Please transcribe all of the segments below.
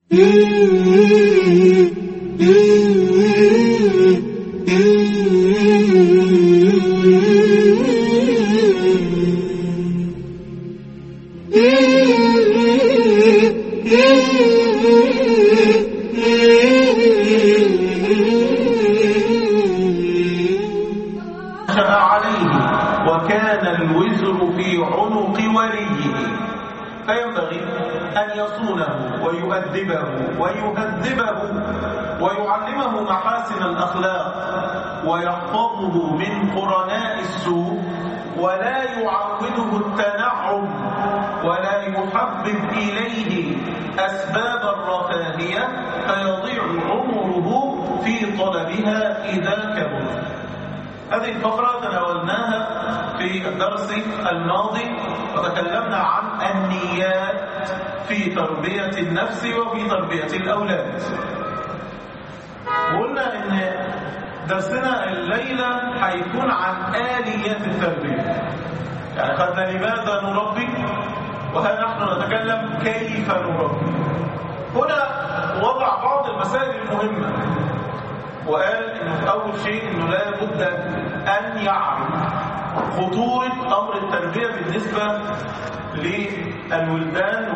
نشأ عليه وكان الوزر في عنق وليه فينبغي أن يصونه ويؤدبه ويهذبه ويعلمه محاسن الأخلاق ويحفظه من قرناء السوء ولا يعوده التنعم ولا يحبب إليه أسباب الرفاهية فيضيع عمره في طلبها إذا كبر هذه الفقرة تناولناها في الدرس الماضي وتكلمنا عن النيات في تربية النفس وفي تربية الأولاد وقلنا ان درسنا الليلة هيكون عن آليات التربية يعني خدنا لماذا نربي وها نحن نتكلم كيف نربي هنا وضع بعض المسائل المهمة وقال انه في اول شيء انه لا بد ان يعرف خطورة امر التربية بالنسبة للولدان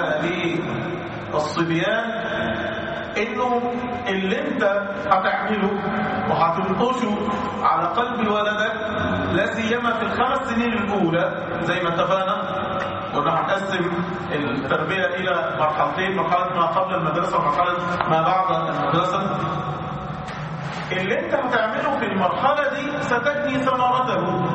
وللصبيان انه اللي انت هتعمله وهتنقشه على قلب ولدك لا سيما في الخمس سنين الاولى زي ما اتفقنا قلنا هنقسم التربيه الى مرحلتين مرحله ما قبل المدرسه ومرحله ما بعد المدرسه اللي انت هتعمله في المرحله دي ستجني ثمرته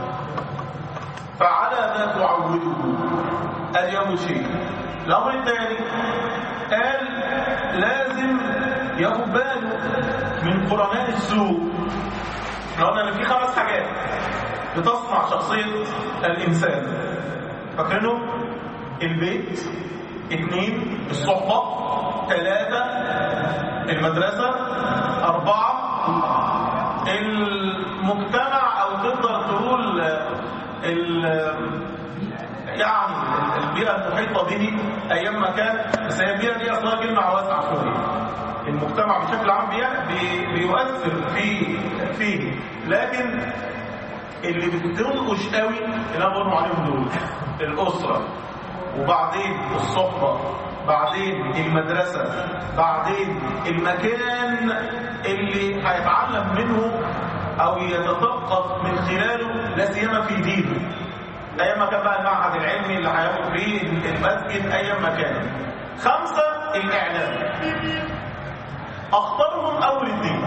فعلى ما تعوده اليوم شيء الامر الثاني قال لازم ياخد باله من قرناء السوء احنا قلنا ان في خمس حاجات بتصنع شخصيه الانسان فاكرينه البيت اثنين الصحبه ثلاثه المدرسه اربعه المجتمع او تقدر تقول ال يعني البيئة المحيطة به أيام ما كان بس هي البيئة دي أصلا كلمة واسعة شوية المجتمع بشكل عام بي بيؤثر في فيه لكن اللي بتنقش قوي اللي انا بقول عليهم دول الأسرة وبعدين الصحبة بعدين المدرسة بعدين المكان اللي هيتعلم منه أو يتثقف من خلاله لا سيما في دينه ايام ما كان بقى المعهد العلمي اللي هياخد فيه المسجد ايام ما كان خمسة الاعلام اختارهم اول اثنين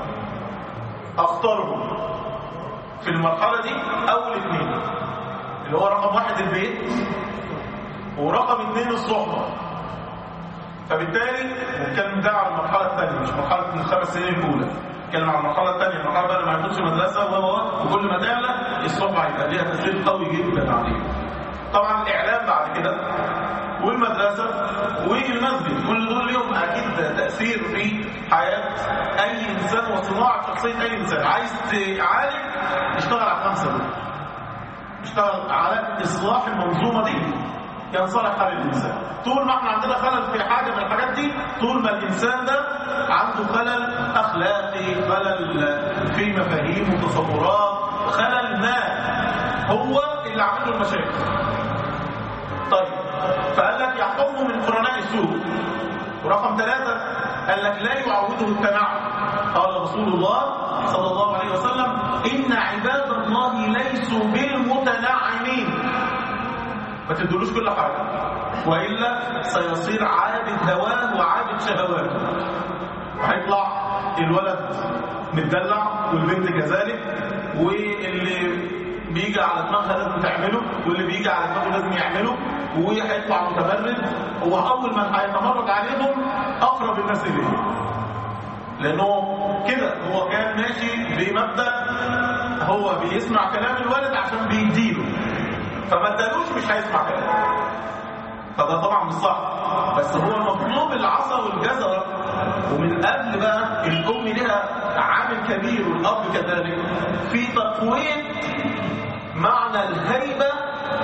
اختارهم في المرحلة دي اول اثنين اللي هو رقم واحد البيت ورقم اثنين الصحبة فبالتالي نتكلم ده على المرحلة الثانية مش مرحلة من الخمس سنين الأولى نتكلم على المرحلة الثانية المرحلة بقى ما ياخدش مدرسة و وكل ما تعلى الصحبة هيبقى ليها تأثير قوي جدا عليه طبعا الإعلام بعد كده والمدرسة والمسجد كل دول لهم أكيد تأثير في حياة أي إنسان وصناعة شخصية أي إنسان عايز تعالج اشتغل على الخمسة دول اشتغل على إصلاح المنظومة دي ينصلح حال الإنسان طول ما احنا عندنا خلل في حاجة من الحاجات دي طول ما الإنسان ده عنده خلل أخلاقي خلل في مفاهيم وتصورات خلل ما هو اللي عامل له المشاكل طيب فقال لك يحفظه من قرناء السوء ورقم ثلاثة قال لك لا يعوده التنعم قال رسول الله صلى الله عليه وسلم إن عباد الله ليسوا بالمتنعمين ما تدلوش كل حاجة وإلا سيصير عابد هواه وعابد شهواته وهيطلع الولد متدلع والبنت كذلك واللي بيجي على دماغها لازم تعمله واللي بيجي على دماغه لازم يعمله وهيطلع متمرد هو أول من هيتمرد عليهم أقرب الناس إليه لأنه كده هو كان ماشي بمبدأ هو بيسمع كلام الولد عشان بيديله فما ادالوش مش هيسمع كلام فده طبعا مش صح بس هو المطلوب العصا والجزرة ومن قبل بقى الأم لها عامل كبير والأب كذلك في تقوية معنى الهيبة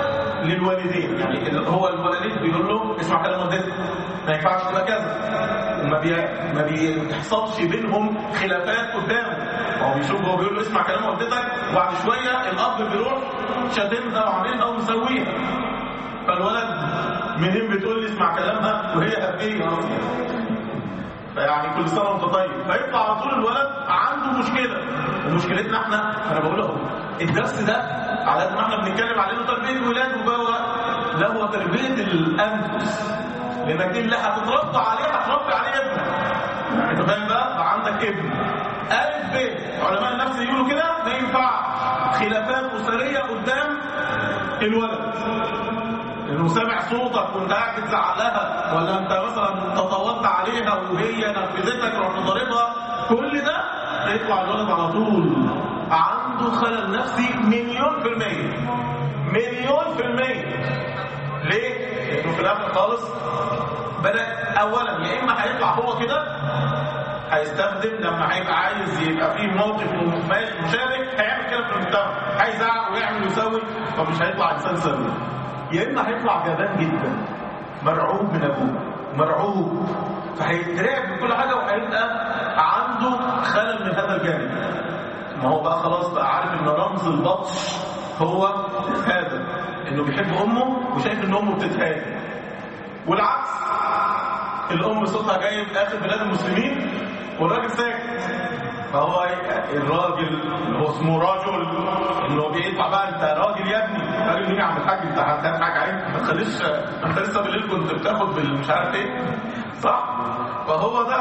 للوالدين يعني اللي هو الوالدين بيقول له اسمع كلام والدتك ما ينفعش تبقى كذا وما بي... ما بيحصلش بينهم خلافات قدامه هو بيشوف هو بيقول له اسمع كلام والدتك وبعد شويه الاب بيروح شاتمها وعاملها ومسويها فالولد منين بتقول لي اسمع كلامها وهي هبيه اصلا فيعني كل سنه وانت طيب فيطلع على طول الولد عنده مشكله ومشكلتنا احنا انا بقول اهو الدرس ده على قد ما احنا بنتكلم عليه تربيه ولاد وجوه لا هو تربيه الانفس لانك اللي هتتربى عليه هتربي عليه ابنك يعني انت فاهم بقى بقى عندك ابن الف ب علماء النفس يقولوا كده ما ينفعش خلافات اسريه قدام الولد انه سامع صوتك وانت قاعد بتزعق لها ولا انت مثلا تطاولت عليها وهي نرفزتك رحت ضاربها كل ده يطلع الولد على طول عنده خلل نفسي مليون في المية مليون في المية ليه؟ لانه في الاخر خالص بدأ اولا يا اما هيطلع هو كده هيستخدم لما هيبقى عايز يبقى فيه موقف مشارك هيعمل كده في المجتمع هيزعق ويعمل ويسوي فمش هيطلع انسان سوي يا اما هيطلع جبان جدا مرعوب من ابوه مرعوب فهيترعب من كل حاجه وهيبقى عنده خلل من هذا الجانب ما هو بقى خلاص بقى عارف ان رمز البطش هو هذا انه بيحب امه وشايف ان امه بتتهاجم والعكس الام صوتها جاي في اخر بلاد المسلمين والراجل ساكت فهو الراجل اللي هو اسمه رجل اللي هو بيطلع بقى انت راجل يا ابني راجل مين يا عم الحاج انت هتضحك عليك ما تخليش ما انت لسه بالليل كنت بتاخد بالمش عارف ايه صح فهو ده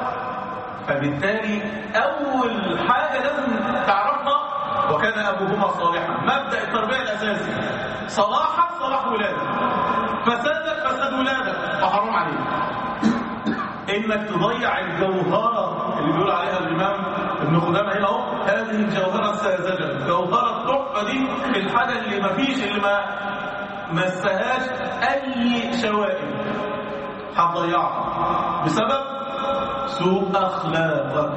فبالتالي اول حاجه لازم تعرفها وكان ابوهما صالحا مبدا التربيه الاساسي صلاحك صلاح ولادك فسادك فساد ولادك فحرام عليك انك تضيع الجوهره اللي بيقول عليها الامام ابن خدامه هنا اهو هذه الجوهره الساذجه الجوهره التحفه دي الحاجه اللي ما فيش اللي ما مسهاش اي شوائب هتضيعها بسبب سوء اخلاقك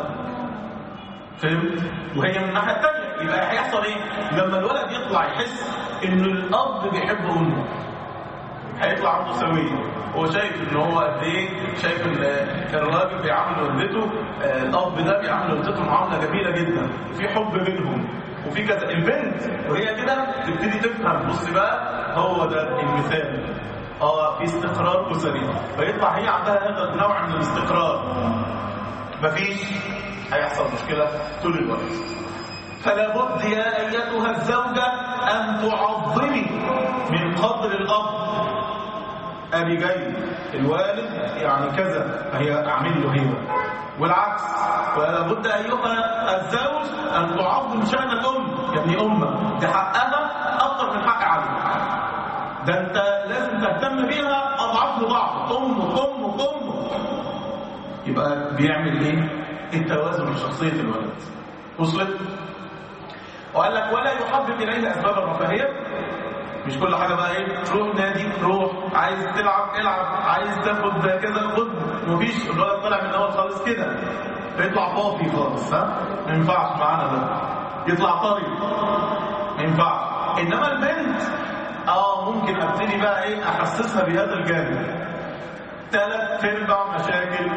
فهمت وهي من الناحيه الثانيه يبقى هيحصل ايه لما الولد يطلع يحس ان الاب بيحب امه هيطلع عنده سويه هو شايف ان هو قد ايه شايف ان الراجل بيعامل والدته الاب ده بيعامل والدته معامله جميله جدا في حب بينهم وفي كذا البنت وهي كده تبتدي تفهم بص بقى هو ده المثال اه في استقرار اسري فيطلع هي عندها هذا النوع من الاستقرار مفيش هيحصل مشكله طول الوقت فلا بد يا ايتها الزوجه ان تعظمي من قدر الاب ابي جاي الوالد يعني كذا فهي اعمل له هيبه والعكس ولا بد ايها الزوج ان تعظم شان الام يا ابني امك دي حقها اكتر من حق عليك ده انت لازم تهتم بيها اضعاف مضاعفه امك امك امك يبقى بيعمل ايه التوازن في شخصيه الولد وصلت وقال لك ولا يحبب اليه اسباب الرفاهيه مش كل حاجه بقى ايه روح نادي روح عايز تلعب العب عايز تاخد كذا خد مفيش الولد طلع من الاول خالص كده بيطلع فاضي خالص ها ما ينفعش معانا ده يطلع طري ما ينفعش انما البنت اه ممكن ابتدي بقى ايه احسسها بهذا الجانب ثلاث ارباع مشاكل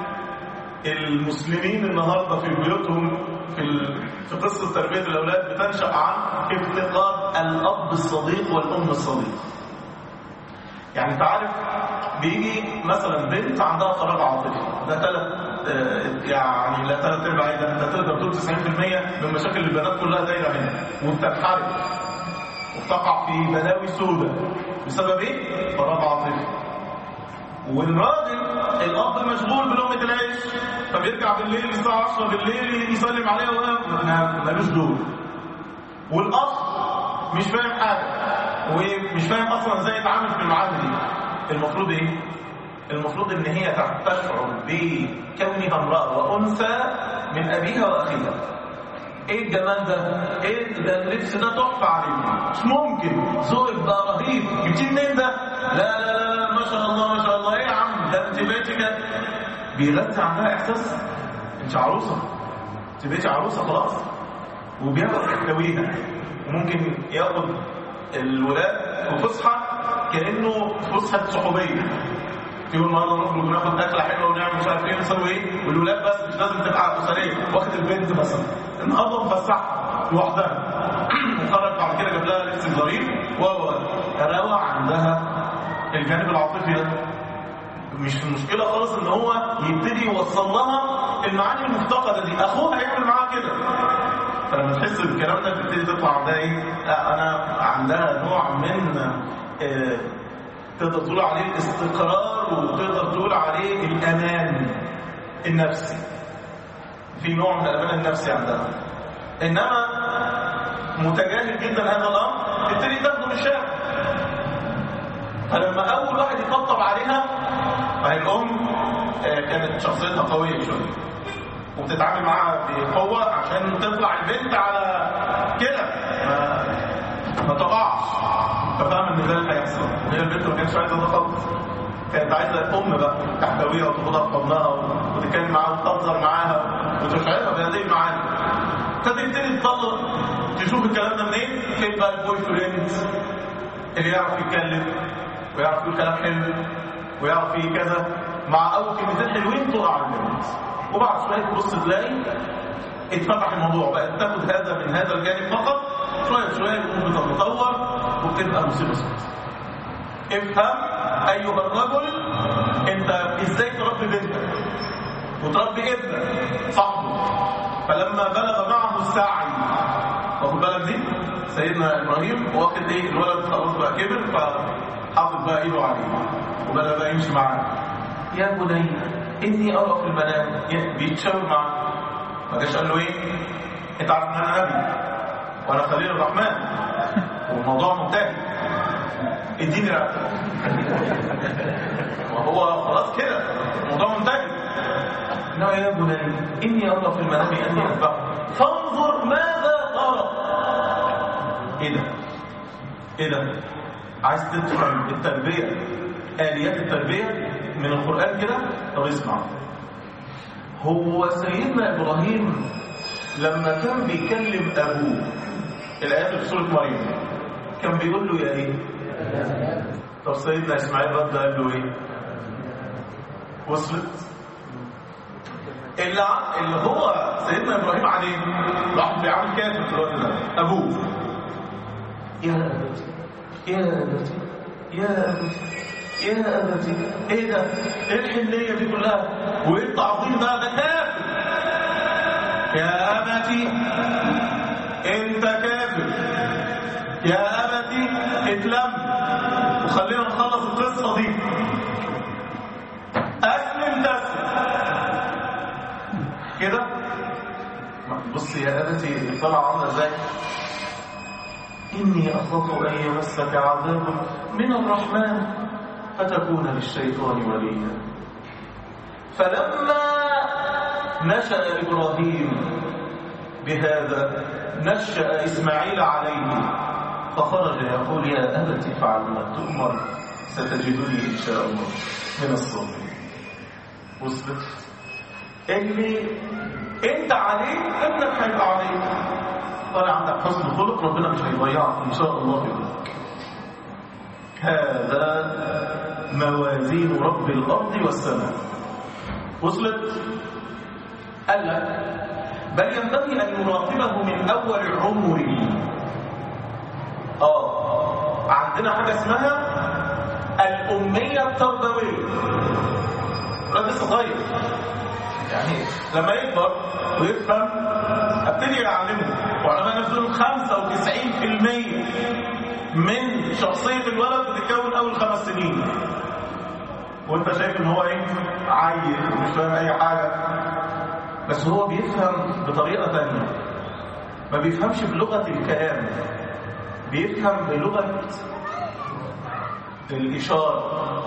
المسلمين النهارده في بيوتهم في ال... في قصه تربيه الاولاد بتنشا عن افتقاد الاب الصديق والام الصديق. يعني انت عارف بيجي مثلا بنت عندها فراغ عاطفي ده ثلاث يعني لا ثلاث ارباع ايه ده انت تقدر تقول 90% من مشاكل البنات كلها دايره هنا وبتنحرف وبتقع في بلاوي سوداء بسبب ايه؟ فراغ عاطفي. والراجل الاب مشغول بلقمه العيش فبيرجع بالليل الساعه 10 بالليل يسلم عليها وهي ملوش دور والاخ مش فاهم حاجه ومش فاهم اصلا ازاي يتعامل في المعادله دي المفروض ايه المفروض ان هي تشعر بكونها امراه وانثى من ابيها واخيها ايه الجمال ده ايه ده اللبس ده تحفه عليك مش ممكن ذوقك بقى رهيب جبتيه منين ده لا لا لا لا ما شاء الله ما شاء الله ايه يا عم ده انت بقيتي كده بيغذي عندها احساس انت عروسه انت بقيتي عروسه خلاص وبياخد يحتويها وممكن ياخد الولاد وفسحه كانه فسحه صحوبيه يقول النهارده نخرج وناخد اكله حلوه ونعمل مش عارف ايه ونسوي ايه والولاد بس مش لازم تبقى اسريه واخد البنت مثلا النهارده مفسحه لوحدها وخرج بعد كده جاب لها لبس ظريف و روى عندها الجانب العاطفي ده مش المشكله خالص ان هو يبتدي يوصل لها المعاني المفتقده دي اخوها هيعمل معاها كده فلما تحس بالكلام ده تبتدي تطلع عندها ايه لا انا عندها نوع من آه تقدر تقول عليه الاستقرار وتقدر تقول عليه الامان النفسي في نوع من الامان النفسي عندها انما متجاهل جدا هذا الامر تبتدي تاخده من الشارع فلما اول واحد يطبطب عليها فهي الام كانت شخصيتها قويه شويه وبتتعامل معاها بقوه عشان تطلع البنت على كده ما, ما تقعش ففاهم ان ده اللي هيحصل هي البنت ما كانتش عايزه ده خالص كانت عايزه ام بقى تحتويها وتاخدها في حضنها وتتكلم معاها وتهزر معاها وتشعرها بهذه المعاني فتبتدي تطلع تشوف الكلام ده منين فين بقى البوي فريند اللي يعرف يتكلم ويعرف يقول كلام حلو ويعرف ايه كذا مع اول كلمتين حلوين تقع على البنت وبعد شويه تبص تلاقي اتفتح الموضوع بقت تاخد هذا من هذا الجانب فقط شويه شويه يقوم بتتطور وبتبقى مصيبه سوداء افهم ايها الرجل انت ازاي تربي بنتك وتربي ابنك صاحبه فلما بلغ معه السعي واخد بالك دي سيدنا ابراهيم واخد ايه الولد خلاص بقى كبر فحاطط بقى ايده عليه وبدا بقى يمشي معاه يا بني اني ارى في المنام بيتشاور معاه ما جاش قال له ايه انت عارف ان انا نبي وانا خليل الرحمن والموضوع منتهي اديني راتب وهو خلاص كده الموضوع منتهي لا يا بني اني ارى في المنام اني اذبحك فانظر ماذا ترى ايه ده ايه ده عايز تفهم التربيه اليات التربيه من القران كده طب اسمع هو سيدنا ابراهيم لما كان بيكلم ابوه الايات في سوره مريم كان بيقول له يا ايه طب سيدنا اسماعيل رد قال له ايه وصلت اللي اللي هو سيدنا ابراهيم عليه راح بيعمل كافر في الوقت ده ابوه يا ابتي يا ابتي يا ابتي يا ابتي ايه ده ايه الحنيه دي كلها وايه التعظيم ده ده كافر يا ابتي انت كافر يا ابتي اتلم وخلينا نخلص القصه دي اسلم تسلم كده بص يا ابتي طلع عامله ازاي اني اخاف ان يمسك عذاب من الرحمن فتكون للشيطان وليا فلما نشا ابراهيم بهذا نشا اسماعيل عليه فخرج يقول يا ابت افعل ما تؤمر ستجدني ان شاء الله من الصابرين وصلت اللي انت عليه ابنك هيبقى عليك طالع عندك حسن خلق ربنا مش هيضيعك ان شاء الله في ابنك هذا موازين رب الارض والسماء وصلت قال لك بل ينبغي ان يراقبه من اول عمره اه عندنا حاجه اسمها الاميه التربويه الولد لسه صغير يعني لما يكبر ويفهم ابتدي اعلمه وعلماء نفسهم 95% من شخصيه الولد بتتكون اول خمس سنين وانت شايف ان هو ايه عيل ومش فاهم اي حاجه بس هو بيفهم بطريقه ثانيه ما بيفهمش بلغه الكلام بيفهم بلغه الاشاره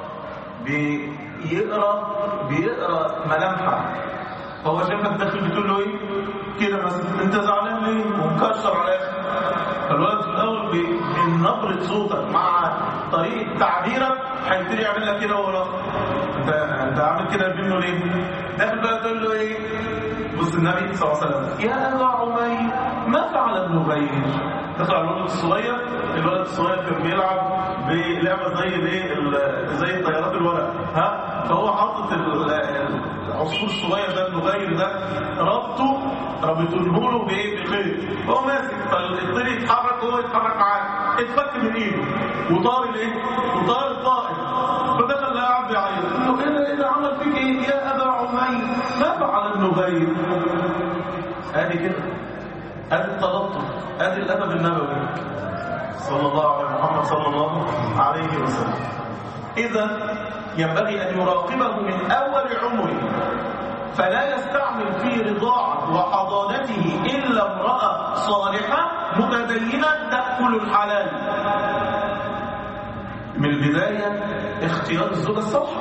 بيقرا بيقرا ملامحك هو شايفك داخل بتقول له ايه كده مثلا انت زعلان ليه ومكشر على الاخر فالولد في الاول من نبره صوتك مع طريقه تعبيرك هيبتدي يعمل لك كده ورا انت انت عامل كده منه ليه داخل بقى تقول له ايه بص النبي صلى الله عليه وسلم يا ابا عمير ما فعل ابن غير دخل على الولد الصغير الولد الصغير كان بيلعب بلعبه زي الايه ال- زي الطيارات الورق ها فهو حاطط ال- العصفور الصغير ده النغير ده ربطه ربطوه له بايه بخيط هو ماسك فالطير يتحرك وهو يتحرك معاه اتفك من ايده وطار الايه وطار الطائر فدخل لاعب بيعيط قال له ايه ده ايه ده عمل فيك ايه يا ابا عمير ما فعل النغير ادي كده ادي التلطف ادي الادب النبوي صلى الله على محمد صلى الله عليه وسلم اذا ينبغي ان يراقبه من اول عمره فلا يستعمل في رضاعه وحضانته الا امراه صالحه متدينه تاكل الحلال من البدايه اختيار الزوجه الصالحه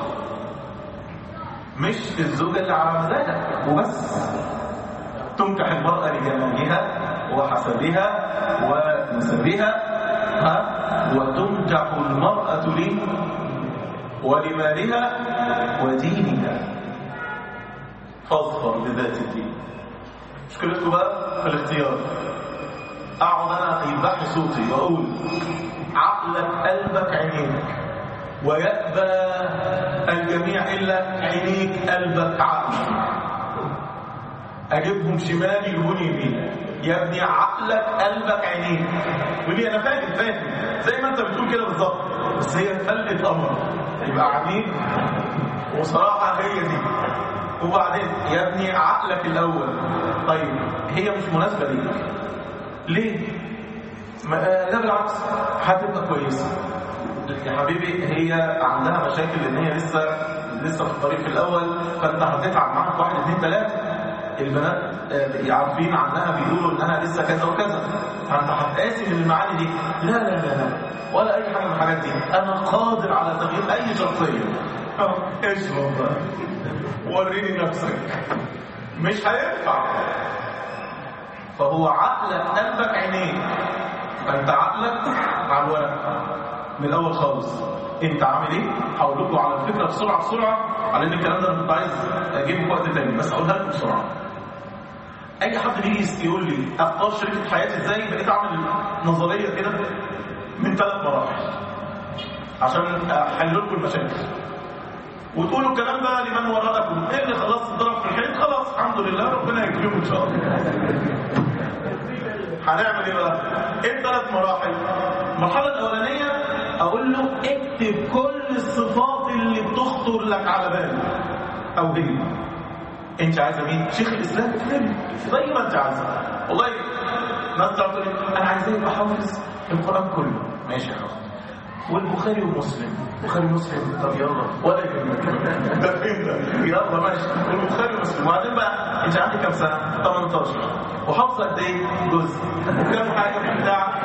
مش الزوجه اللي على مزاجك وبس تنكح المرأة لجمالها وحسبها ونسبها ها وتنكح المرأة لي ولمالها ودينها فاظفر بذات الدين مشكلتكم بقى في الاختيار اقعد انا يذبح لي صوتي واقول عقلك قلبك عينيك ويأبى الجميع الا عينيك قلبك عقلك اجيبهم شمال يجيبون يمين يا ابني عقلك قلبك عينيك يقول لي انا فاهم فاهم زي ما انت بتقول كده بالظبط بس هي قلة امر يبقى عميق وصراحه هي دي وبعدين يا ابني عقلك الاول طيب هي مش مناسبه ليك ليه؟ ما لا بالعكس هتبقى كويسه يا حبيبي هي عندها مشاكل لان هي لسه لسه في الطريق في الاول فانت هتتعب معاها في واحد اثنين ثلاثه البنات آه، عارفين عنها بيقولوا انها لسه كذا وكذا فانت هتقاسي من المعاني دي لا لا لا لا ولا اي حاجه من الحاجات دي انا قادر على تغيير اي شخصيه آه، اشرب بقى وريني نفسك مش هينفع فهو عقلك قلبك عينيك فانت عقلك على الورق من الاول خالص انت عامل ايه هقول لكم على الفكره بسرعه بسرعه على ان الكلام ده انا كنت عايز اجيبه في وقت تاني بس اقولها لكم بسرعه اي حد بيجي يقول لي اختار شريكه حياتي ازاي بقيت اعمل نظريه كده من ثلاث مراحل عشان احل لكم المشاكل وتقولوا الكلام ده لمن وراءكم ايه اللي خلاص اتضرب في الحيط خلاص الحمد لله ربنا يكرمه ان شاء الله هنعمل ايه بقى ايه الثلاث مراحل المرحله الاولانيه اقول له اكتب كل الصفات اللي بتخطر لك على بالك او هي انت عايزه مين شيخ الاسلام اكتبي زي ما انت عايزه والله ناس تعرف تقول لي، انا عايزاه يبقى حافظ القران كله ماشي يا حافظ والبخاري ومسلم البخاري ومسلم طب يلا ولا يهمك ده فين ده يلا ماشي والبخاري ومسلم وبعدين بقى انت عندك كام سنه 18 وحافظه قد ايه جزء وكام حاجه في البتاع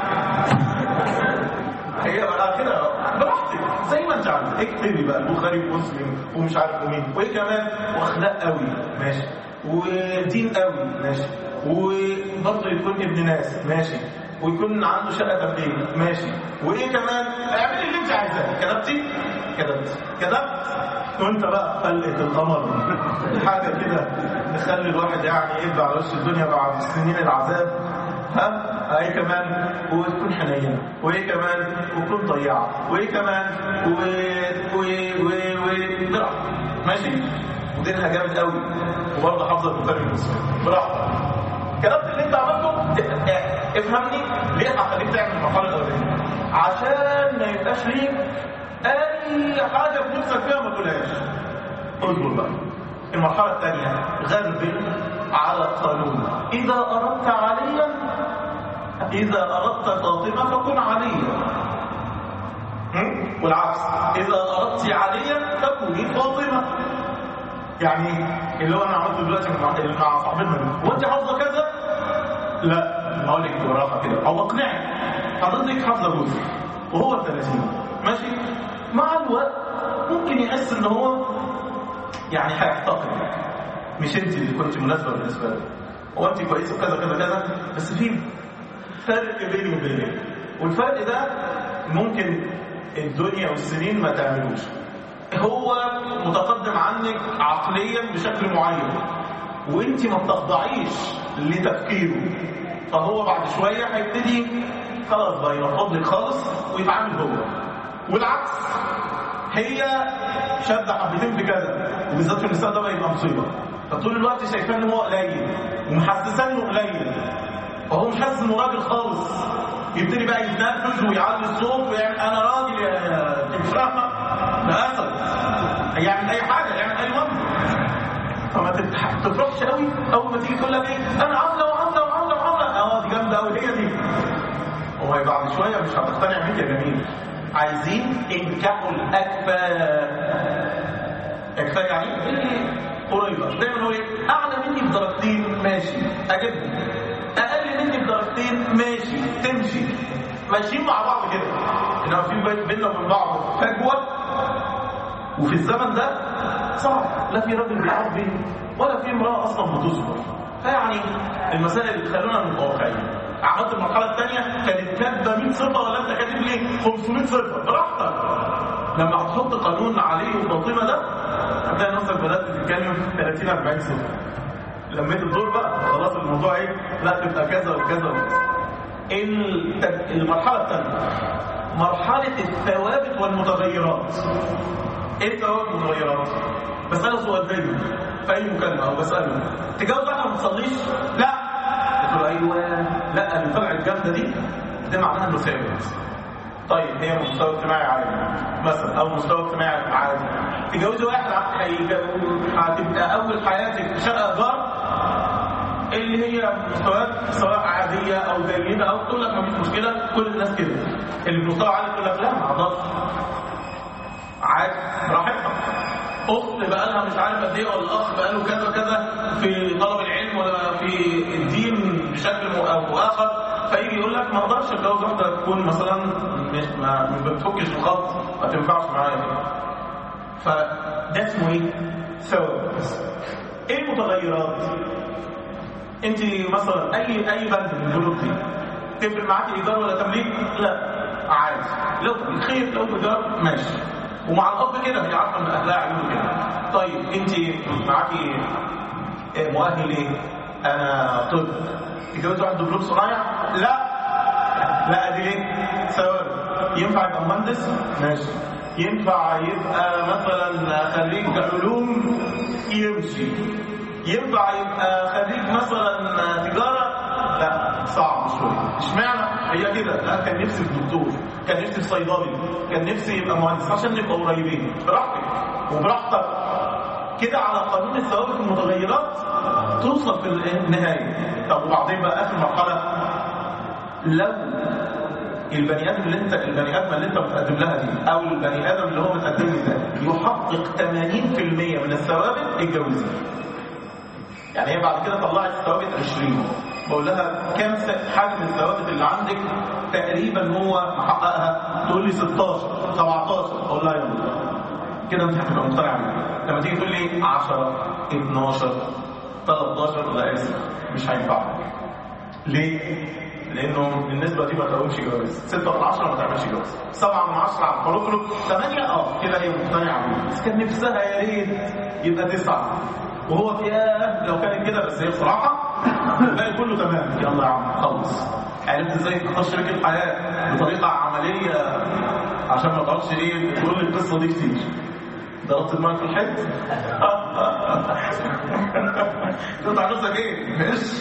هي بقى كده براحتك زي ما انت عايز اكتبي بقى البخاري ومسلم ومش عارف مين وايه كمان واخلاق قوي ماشي ودين قوي ماشي وبرضه يكون ابن ناس ماشي ويكون عنده شقه تبليغ ماشي وايه كمان اعملي اللي انت عايزاه كتبتي كتبت كتبت وانت بقى قلقة القمر حاجه كده تخلي الواحد يعني يبقى على وش الدنيا بعد سنين العذاب ها ايه كمان وتكون حنينه وايه كمان وتكون طيعه وايه كمان و و و و براحتك ماشي ودينها جامد قوي وبرضه حافظه البخاري ومسلم براحتك كتبت اللي انت عملته اه، افهمني ليه هخليك تعمل المرحله الاولانيه عشان ما يبقاش ليك اي حاجه في نفسك فيها ما تقولهاش اصبر بقى المرحله الثانيه غربل على القانون اذا اردت عليا إذا أردت فاطمة فكن عليا هم؟ والعكس إذا أردت عليا فكوني فاطمة يعني اللي هو أنا عملته دلوقتي مع مع صاحبتنا دي وأنت حافظة كذا؟ لا هقول لك بالراحة كده أو أقنعك حضرتك حافظة جزء وهو 30 ماشي مع الوقت ممكن يحس إن هو يعني هيحتقرك مش أنت اللي كنت مناسبة بالنسبة له هو أنت كويسة كذا كذا كذا بس في فرق بيني وبينك والفرق ده ممكن الدنيا والسنين ما تعملوش هو متقدم عنك عقليا بشكل معين وانت ما بتخضعيش لتفكيره فهو بعد شويه هيبتدي خلاص بقى ينفض لك خالص ويتعامل هو والعكس هي شاده حبتين في كذا وبالذات في النساء ده بقى يبقى مصيبه فطول الوقت شايفاه ان هو قليل ومحسساه انه قليل فهو مش حاسس انه راجل خالص يبتدي بقى يتنرفز ويعلي الصوت ويعمل انا راجل يا انت مش فاهمه ده اسد يعمل اي حاجه يعمل اي منظر فما تتح- تفرحش قوي اول ما تيجي تقول لك ايه انا عامله وعامله وعامله وعامله اه دي جامده قوي هي دي هو بعد شويه مش هتقتنع بيك يا جميل عايزين انكحوا الاكفاء اكفاء يعني ايه قريبه دايما نقول ايه اعلى مني بدرجتين ماشي اجيبهم اقل مني بدرجتين ماشي تمشي ماشيين مع بعض كده انما في بين- بيننا وبين بعض فجوه وفي الزمن ده صعب لا في راجل بيربي ولا في امراه اصلا بتصبر فيعني المسائل خلونا متوقعين عملت المرحله الثانيه كانت كاتبه 100 صفه ولا انت كاتب لي 500 صفه براحتك لما هتحط قانون عليه وفاطمه ده هتلاقي نفسك بدات تتكلم 30 40 صفه لميت الدور بقى خلاص الموضوع ايه لا تبقى كذا وكذا وكذا الت- المرحله الثانيه مرحله الثوابت والمتغيرات ايه الثوابت والمتغيرات بساله سؤال دايما في اي مكالمه او بساله تجاوب بقى ما تصليش لا قلت له ايوه لا اللي طلعت الجامده دي ده معناها انه ثابت طيب هي مستوى اجتماعي عالي مثلا او مستوى اجتماعي عالي تجوزي واحد هيجو- هتبقى اول حياتك في شقه ايجار اللي هي مستويات سواء عاديه او جيده او تقول لك مفيش مشكله كل الناس كده اللي في مستوى عالي تقول لك لا ما اقدرش عادي براحتها اخت بقى لها مش عارف قد ايه ولا اخ بقى له كذا كذا في طلب العلم ولا في الدين بشكل م- او اخر فيجي يقول لك ما اقدرش اتجوز واحده تكون مثلا مش ما ما بتفكش الخط ما تنفعش معايا فده اسمه ايه؟ ثوابت ايه المتغيرات؟ انت مثلا اي اي بند من البنود دي تفرق معاكي ايجار ولا تمليك؟ لا عادي لو خير لو ايجار ماشي ومع الاب كده هي عارفه ان اهلها عيون كده طيب انت معاكي إيه مؤهل ايه؟ انا طب تتجوز واحد دبلوم صنايع؟ لا لا ادي ليه؟ ثواب ينفع يبقى مهندس؟ ماشي ينفع يبقى مثلا خريج علوم يمشي ينفع يبقى خريج مثلا تجاره لا صعب شويه اشمعنى هي كده لا كان نفسي في دكتور كان نفسي في صيدلي كان نفسي يبقى مهندس عشان نبقى قريبين براحتك وبراحتك كده على قانون الثوابت المتغيرات توصل في النهايه طب وبعدين بقى اخر مرحله لو البني ادم اللي انت البني ادم اللي انت بتقدم لها دي او البني ادم اللي هو بتقدم لي ده يحقق 80% من الثوابت اتجوزها يعني هي بعد كده طلعت ثوابت 20 بقول لها كم س- حجم الثوابت اللي عندك تقريبا هو محققها تقول لي 16 17 اقول لها يلا كده انت هتبقى مقتنع بيها لما تيجي تقول لي 10 12 13 لا اسف مش هينفع ليه؟ لانه النسبه دي ما تقومش جواز 6 من 10 ما تعملش جواز 7 من 10 على الفروقلو 8 اه كده هي مقتنعه بيه بس كان نفسها يا ريت يبقى 9 وهو في ياه لو كانت كده بس هي بصراحه الباقي كله تمام يلا يا عم خلص عرفت ازاي تختار شريك الحياه بطريقه عمليه عشان ما تقعدش ايه تقول لي القصه دي كتير ضربت دماغك في الحيط تطلع نفسك ايه ماشي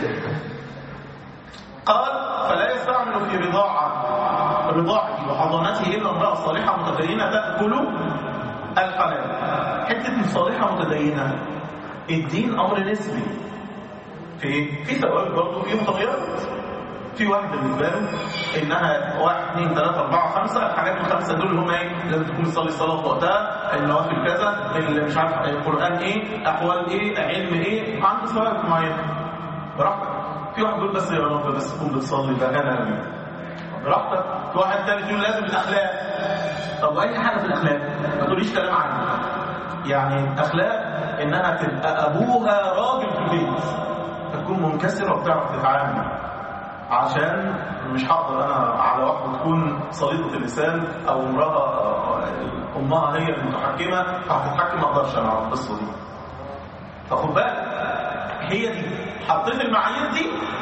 قال فلا يستعمل في رضاعة رضاعه وحضانته إلا امرأة صالحة متدينة تأكل الحلال حتة صالحة متدينة الدين أمر نسبي في في ثوابت برضه في متغيرات في واحد بالنسبه له انها واحد اثنين ثلاثه اربعه خمسه الحاجات الخمسه دول اللي هم ايه؟ لازم تكون تصلي الصلاه في وقتها، النوافل كذا، اللي مش عارف القران ايه، احوال ايه، علم ايه، عنده ثوابت معينه. براحتك. في واحد يقول بس يا رب بس تكون بتصلي بقى انا أمين. براحتك. في واحد ثالث يقول لازم الاخلاق. طب واي حاجه في الاخلاق ما تقوليش كلام عنها. يعني اخلاق انها تبقى ابوها راجل في البيت. تكون منكسره وبتعرف تتعامل. عشان مش هقدر انا على واحده تكون صليطه اللسان او امراه امها هي المتحكمه فهتتحكم ما اقدرش انا على القصه دي فخد بالك هي دي حطيت المعايير دي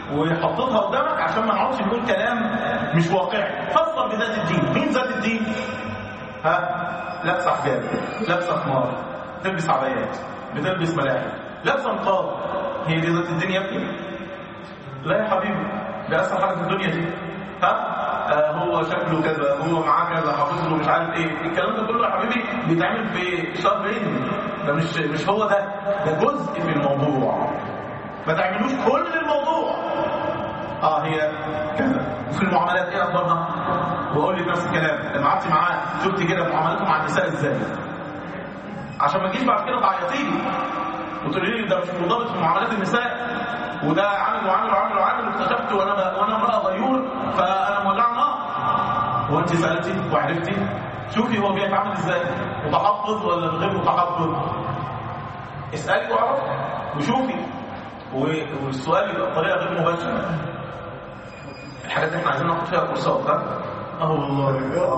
وحطيتها قدامك عشان ما نقعدش نقول كلام مش واقعي فسر بذات الدين مين ذات الدين ها لابسه حجاب لابسه خمار تلبس عبايات بتلبس ملاحم لابسه نقاب هي دي ذات الدين يا ابني لا يا حبيبي ده اسهل حاجه في الدنيا دي ها آه هو شكله كذا هو معاه كذا حافظ له مش عارف ايه الكلام ده كله يا حبيبي بيتعمل في شهرين ده مش مش هو ده ده جزء من الموضوع ما تعملوش كل الموضوع اه هي كذا وفي المعاملات ايه اخبارها واقول لك نفس الكلام لما قعدت معاه شفت كده معاملته مع النساء ازاي عشان ما تجيش بعد كده تعيطي لي وتقولي لي ده مش منضبط في معاملات النساء وده عامل وعامل وعامل وعامل واكتشفت وانا ب... وانا امراه غيور فانا مولع نار وانت سالتي وعرفتي شوفي هو بيتعامل ازاي متحفظ ولا غير متحفظ اسالي واعرفي وشوفي و- والسؤال يبقى بطريقه غير مباشره الحاجات اللي احنا عايزين ناخد فيها كورسات ها اه والله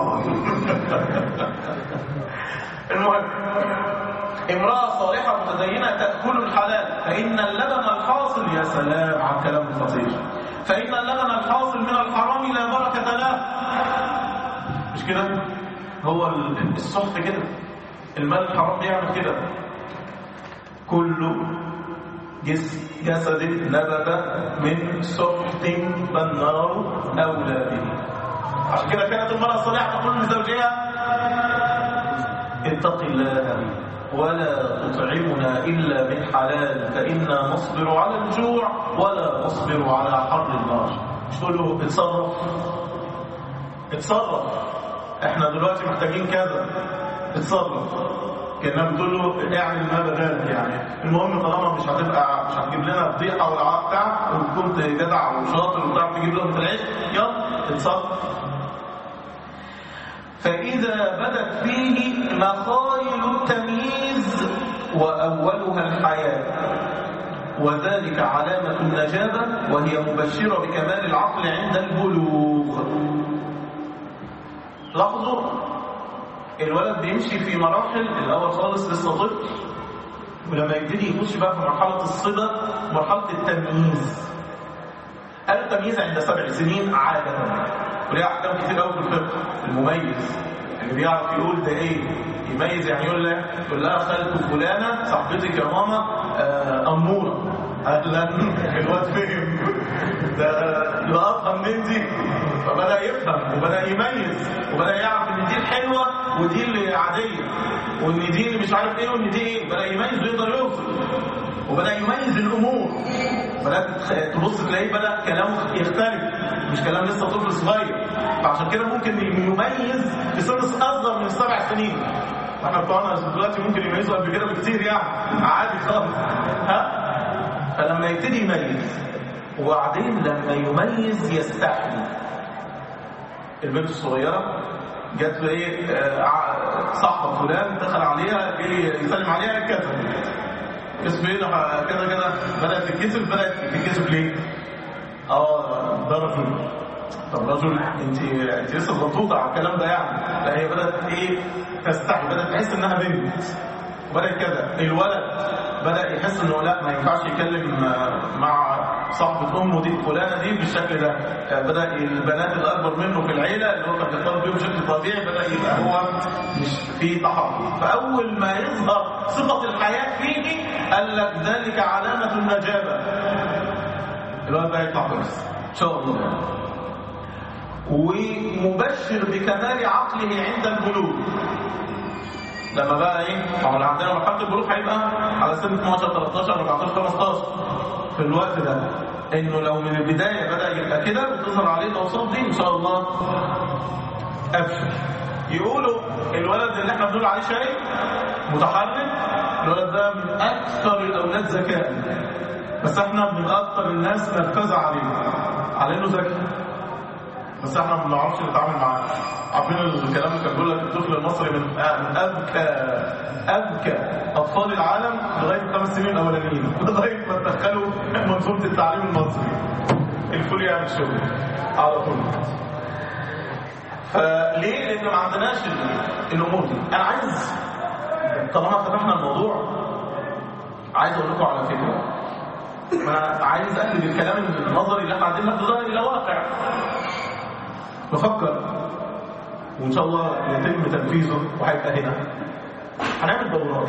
المهم امرأة صالحة متدينة تأكل الحلال فإن اللبن الحاصل يا سلام على الكلام الخطير فإن اللبن الحاصل من الحرام لا بركة له مش كده هو ال- السحت كده المال الحرام بيعمل كده كل جس جسد نبت من سحت فالنار أولى به عشان كده كانت المرأة الصالحة تقول لزوجها اتق الله ولا تطعمنا إلا من حلال فإنا نصبر على الجوع ولا نصبر على حر النار مش تقول له اتصرف اتصرف احنا دلوقتي محتاجين كذا اتصرف كانها بتقول له اعمل ما بدالك يعني المهم طالما مش هتبقى مش هتجيب لنا فضيحه ولا عقد بتاع وكنت جدع وشاطر وبتعرف تجيب لهم العيش يلا اتصرف فإذا بدت فيه مخايل التمييز وأولها الحياة وذلك علامة النجابة وهي مبشرة بكمال العقل عند البلوغ لاحظوا الولد بيمشي في مراحل الأول خالص لسه طفل ولما يبتدي يخش بقى في مرحلة الصبا مرحلة التمييز التمييز عند سبع سنين عادة وليه أحكام كتير قوي في الفقه المميز اللي بيعرف يقول ده إيه يميز يعني يقول لك يقول لها خالته فلانة صاحبتك يا ماما آه، أمورة أهلا الواد فهم ده لقطها منين دي فبدأ يفهم وبدأ يميز وبدأ يعرف إن دي الحلوة ودي اللي عادية وإن دي اللي مش عارف إيه وإن دي إيه بدأ يميز ويقدر يوصل وبدأ يميز الأمور بدأت تخ- تبص تلاقيه بدأ كلامه يختلف مش كلام لسه طفل صغير فعشان كده ممكن يميز في سن أصغر من سبع سنين احنا بتوعنا دلوقتي ممكن يميزوا قبل كده بكتير يعني عادي خالص ها فلما يبتدي يميز وبعدين لما يميز يستحمل البنت الصغيرة جت له ايه آه، ع- صاحبة فلان دخل عليها جه يسلم عليها كذا اسمه ايه ده كذا كذا بدأت تتكسف بدأت تتكسف ليه؟ اه ده رجل طب رجل انت انت لسه مضغوطه على الكلام ده يعني لا هي بدأت ايه تستحي بدأت تحس انها بنت وبدأ كذا الولد بدأ يحس انه لا ما ينفعش يتكلم آه، مع صاحبة امه دي فلانة دي بالشكل ده آه، بدأ البنات الاكبر منه في العيلة اللي هو كان بيختلط بيهم بشكل طبيعي بدأ يبقى هو مش في تحفظ فاول ما يظهر صفة الحياة فيه قال لك ذلك علامة النجابة الولد ده يطلع كويس ان شاء الله ومبشر بكمال عقله عند البلوغ لما بقى ايه ما هو اللي عندنا مرحله البلوغ هيبقى على سن 12 13 14 15 في الوقت ده انه لو من البدايه بدا يبقى كده وتظهر عليه الاوصاف دي ان شاء الله ابشر يقولوا الولد اللي احنا بنقول عليه شاي متحرك الولد ده من اكثر الاولاد ذكاء بس احنا من اكثر الناس نركز عليه على انه ذكي بس احنا ما بنعرفش نتعامل معاه عارفين الكلام اللي كان بيقول لك الطفل المصري من من اذكى اذكى اطفال العالم لغايه الخمس سنين الاولانيين لغايه ما تدخلوا منظومه التعليم المصري الكل يعمل شغل على طول فليه؟ لان ما عندناش ال- الامور دي انا عايز طالما فتحنا الموضوع عايز اقول لكم على فكره ما انا عايز اقلب الكلام النظري اللي احنا قاعدين ناخده ده الى واقع بفكر وان شاء الله يتم تنفيذه وهيبقى هنا هنعمل دورات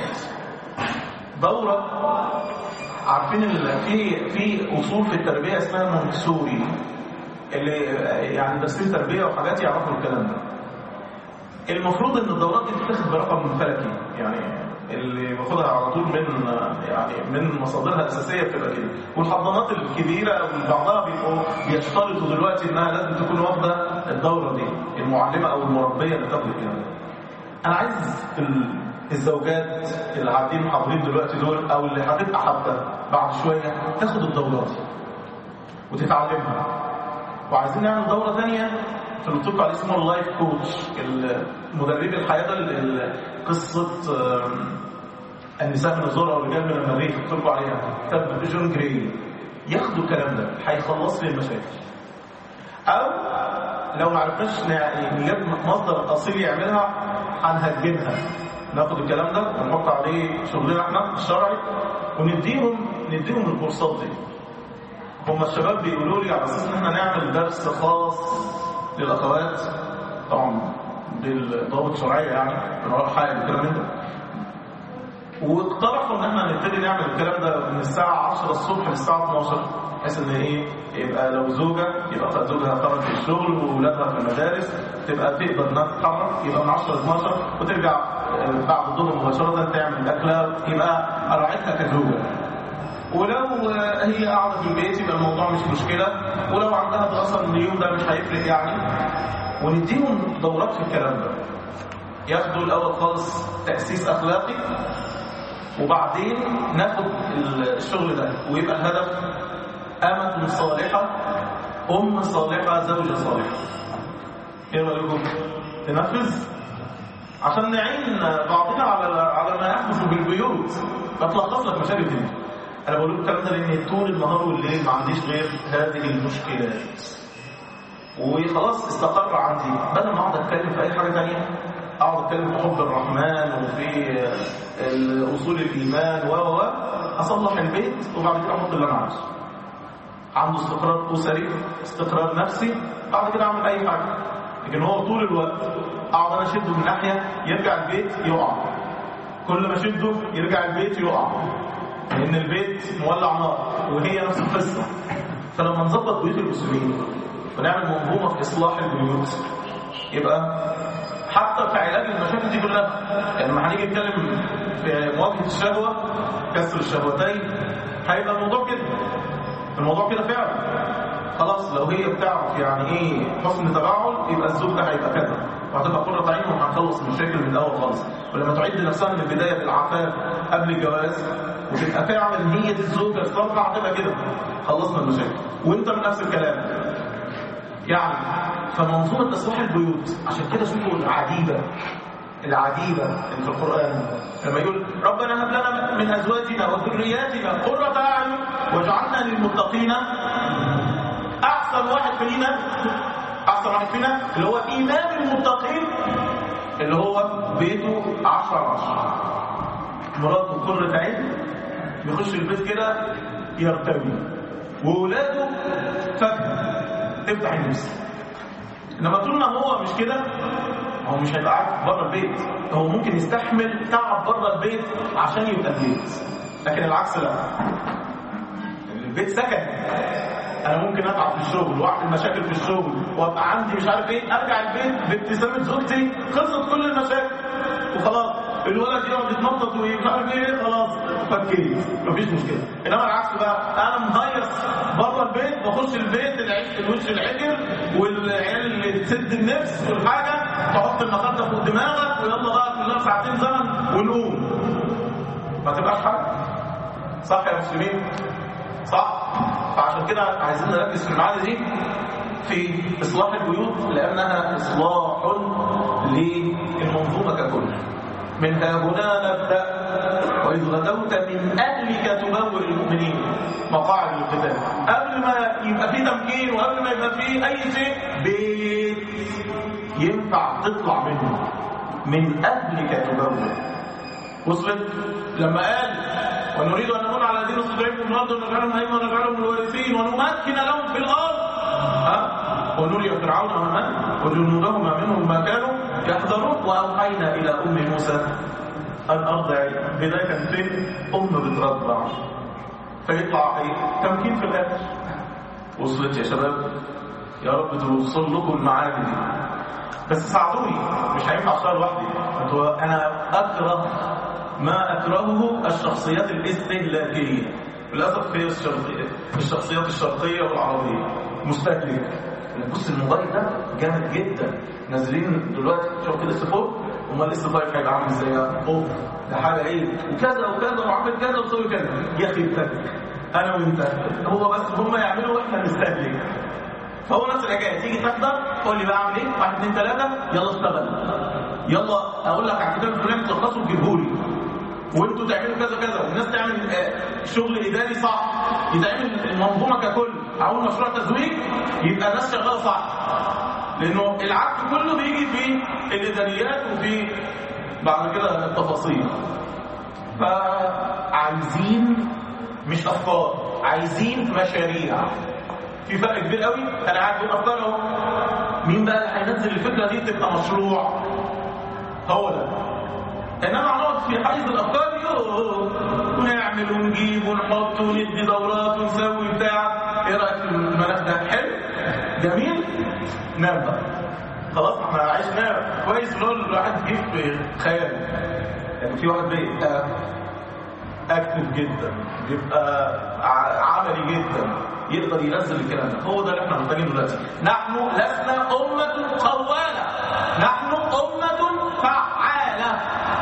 دوره عارفين ال- في في اصول في التربيه اسمها مونتسوري اللي يعني دارسين تربيه وحاجات يعرفوا الكلام ده المفروض ان الدورات دي تتاخد برقم فلكي يعني اللي باخدها على طول من يعني من مصادرها الاساسيه بتبقى كده والحضانات الكبيره او بعضها بيبقوا بيشترطوا دلوقتي انها لازم تكون واخده الدوره دي المعلمه او المربيه اللي تاخد الكلام ده انا عايز ال- الزوجات اللي قاعدين حاضرين دلوقتي دول او اللي هتبقى حتى بعد شويه تاخد الدورات دي وتتعلمها وعايزين نعمل دوره ثانيه في اللي بتطلق عليه اسمه اللايف كوتش مدربي الحياه ده ال- ال- قصه آم، النساء من الذره والرجال من المريخ بتطلقوا عليها كتاب جون جراي ياخدوا الكلام ده هيخلص لي المشاكل او لو ما عرفناش ن- نجيب مصدر اصيل يعملها هنهجنها ناخد الكلام ده ونحط عليه شغلنا احنا الشرعي ونديهم نديهم الكورسات دي هم الشباب بيقولوا لي على اساس ان احنا نعمل درس خاص للاخوات طبعا بالضوابط الشرعيه يعني من وراء حاجه الكلام من ده واقترحوا ان احنا نبتدي نعمل الكلام ده من الساعه 10 الصبح للساعه 12 بحيث ان ايه يبقى لو زوجه يبقى زوجها خرج في الشغل واولادها في المدارس تبقى تقدر انها تتحرك يبقى من 10 ل 12 وترجع آه، بعد الظهر مباشره تعمل اكله يبقى راعتها كزوجه ولو آه، هي قاعده في البيت يبقى الموضوع مش مشكله ولو عندها دراسه من اليوم ده مش هيفرق يعني ونديهم دورات في الكلام ده ياخدوا الاول خالص تاسيس اخلاقي وبعدين ناخد الشغل ده ويبقى الهدف أمة صالحة أم صالحة زوجة صالحة إيه رأيكم؟ تنفذ؟ عشان نعين بعضنا على على ما يحدث بالبيوت بتلخص لك مشاكل دي أنا بقول لكم الكلام ده لأن طول النهار والليل ما عنديش غير هذه المشكلات وخلاص استقر عندي بدل ما اقعد اتكلم في اي حاجه ثانيه اقعد اتكلم في حب الرحمن وفي ال- اصول الايمان و و و اصلح البيت وبعد كده احط اللي انا عايزه عنده استقرار اسري استقرار نفسي بعد كده اعمل اي حاجه لكن هو طول الوقت اقعد انا اشده من ناحيه يرجع البيت يقع كل ما اشده يرجع البيت يقع لان البيت مولع نار وهي نفس القصه فلما نظبط بيوت المسلمين ونعمل منظومه في اصلاح البيوت يبقى حتى في علاج المشاكل دي كلها يعني لما هنيجي نتكلم في مواجهه الشهوه كسر الشهوتين هيبقى الموضوع كده الموضوع كده فعلا خلاص لو هي بتعرف يعني ايه حسن تباعل يبقى الزوج ده هيبقى كذا وهتبقى قرة عين وهنخلص المشاكل من الاول خالص ولما تعد نفسها من البدايه بالعفاف قبل الجواز وتبقى فعلا هي دي الزوجه الصالحه هتبقى كده خلصنا المشاكل وانت من نفس الكلام يعني فمنظومة إصلاح البيوت عشان كده شوفوا العجيبة العجيبة اللي في القرآن لما يقول ربنا هب لنا من أزواجنا وذرياتنا قرة أعين واجعلنا للمتقين أحسن واحد فينا أحسن واحد فينا اللي هو إمام المتقين اللي هو بيته عشرة على عشرة مراته قرة عين يخش البيت كده يرتوي وولاده فجأة تفتح النفس انما طول ما هو مش كده هو مش هيبقى قاعد بره البيت هو ممكن يستحمل تعب بره البيت عشان يبقى البيت لكن العكس لا البيت سكن انا ممكن اتعب في الشغل واعمل مشاكل في الشغل وابقى عندي مش عارف ايه ارجع البيت بابتسامه زوجتي خلصت كل المشاكل وخلاص الولد يقعد يتنطط ومش عارف ايه خلاص فكيت مفيش مشكله انما العكس بقى انا مهيص بره البيت بخش البيت العيش الوش العجل والعيال اللي تسد النفس والحاجه تحط المخده فوق دماغك ويلا بقى كلها ساعتين زمن ونقوم ما تبقاش حاجه صح يا مسلمين صح فعشان كده عايزين نركز في المعاني دي في اصلاح البيوت لانها اصلاح للمنظومه ككل من ها هنا نبدا واذ غدوت من اهلك تبوئ المؤمنين مقاعد القتال قبل ما يبقى في تمكين وقبل ما يبقى في اي شيء بيت ينفع تطلع منه من اهلك تبوئ وصلت لما قال ونريد ان نكون على الذين استضعفوا في الارض ونجعلهم ائمه ونجعلهم الوارثين ونمكن لهم في الارض ها ونري فرعون وهامان وجنودهما منهم ما كانوا يحذرون واوحينا الى ام موسى ان ارضعي بدايه كانت فين؟ ام بترضع فيطلع ايه؟ تمكين في الاخر وصلت يا شباب يا رب توصل لكم المعاني دي بس ساعدوني مش هينفع اشتغل لوحدي انتوا انا اكره ما اكرهه الشخصيات الاستهلاكيه للاسف هي الشرقية الشخصيات الشرقيه والعربيه مستهلك بص الموبايل ده جامد جدا نازلين دلوقتي شوف كده اس 4 امال اس 5 هيبقى عامل ازاي اوف ده حاجه ايه وكذا وكذا وعامل كذا وسوي كذا يا اخي اتك انا وانت هو بس هم يعملوا واحنا نستهلك فهو نفس الحكايه تيجي تحضر تقول لي بقى اعمل ايه؟ واحد اثنين ثلاثه يلا اشتغل يلا اقول لك على الكتاب الفلاني تلخصه وتجيبه لي وانتوا تعملوا كذا كذا والناس تعمل آه، شغل اداري صح يتعمل المنظومه ككل عاوز مشروع تزويج يبقى الناس شغاله صح لانه العك كله بيجي في الاداريات وفي بعد كده التفاصيل فعايزين مش افكار عايزين مشاريع في فرق كبير قوي انا قاعد بقول افكار اهو مين بقى اللي هينزل الفكره دي تبقى مشروع هو ده انما هنقعد في حيز الافكار يوه ونعمل ونجيب ونحط وندي دورات ونسوي بتاع ايه رايك في الملف ده حلو جميل نام بقى خلاص احنا عشنا كويس اللي هو الواحد يجيب في خيال يعني في واحد بيبقى اكتف جدا بيبقى ع- عملي جدا يقدر ينزل الكلام ده هو ده اللي احنا محتاجينه دلوقتي نحن لسنا امه قواله نحن امه فعاله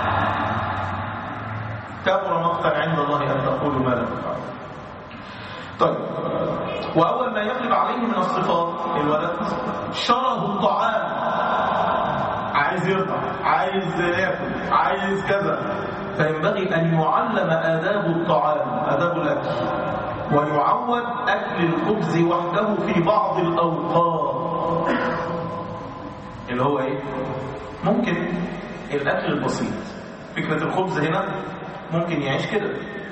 كبر مقتا عند الله ان تقولوا ما لا تفعلون طيب واول ما يغلب عليه من الصفات الولد شره الطعام عايز يرضع عايز ياكل عايز كذا فينبغي ان يعلم آداب الطعام آداب الاكل ويعود اكل الخبز وحده في بعض الاوقات اللي هو ايه ممكن الاكل البسيط فكره الخبز هنا ممكن يعيش كده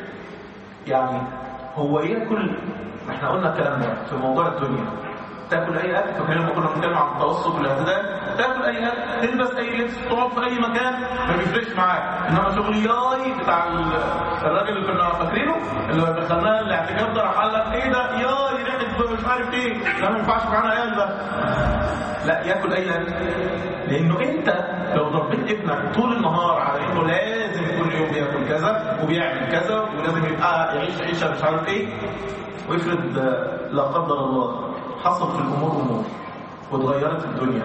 يعني هو ياكل ما احنا قلنا الكلام ده في موضوع الدنيا تاكل اي اكل فاكرين لما كنا بنتكلم عن التوسط والاعتدال تاكل اي اكل تلبس اي لبس تقعد في اي مكان ما بيفرقش معاك انما شغل ياي بتاع ال- الراجل اللي كنا فاكرينه اللي دخلناه الاعتكاف ده راح قال لك ايه ده ياي ريحه مش عارف ايه لا ما ينفعش معانا عيال ده لا ياكل اي اكل لانه انت لو ربيت ابنك طول النهار على انه لازم كل يوم ياكل كذا وبيعمل كذا ولازم يبقى يعيش عيشه مش عارف ايه وافرض آه، لا قدر الله حصل في الامور امور واتغيرت الدنيا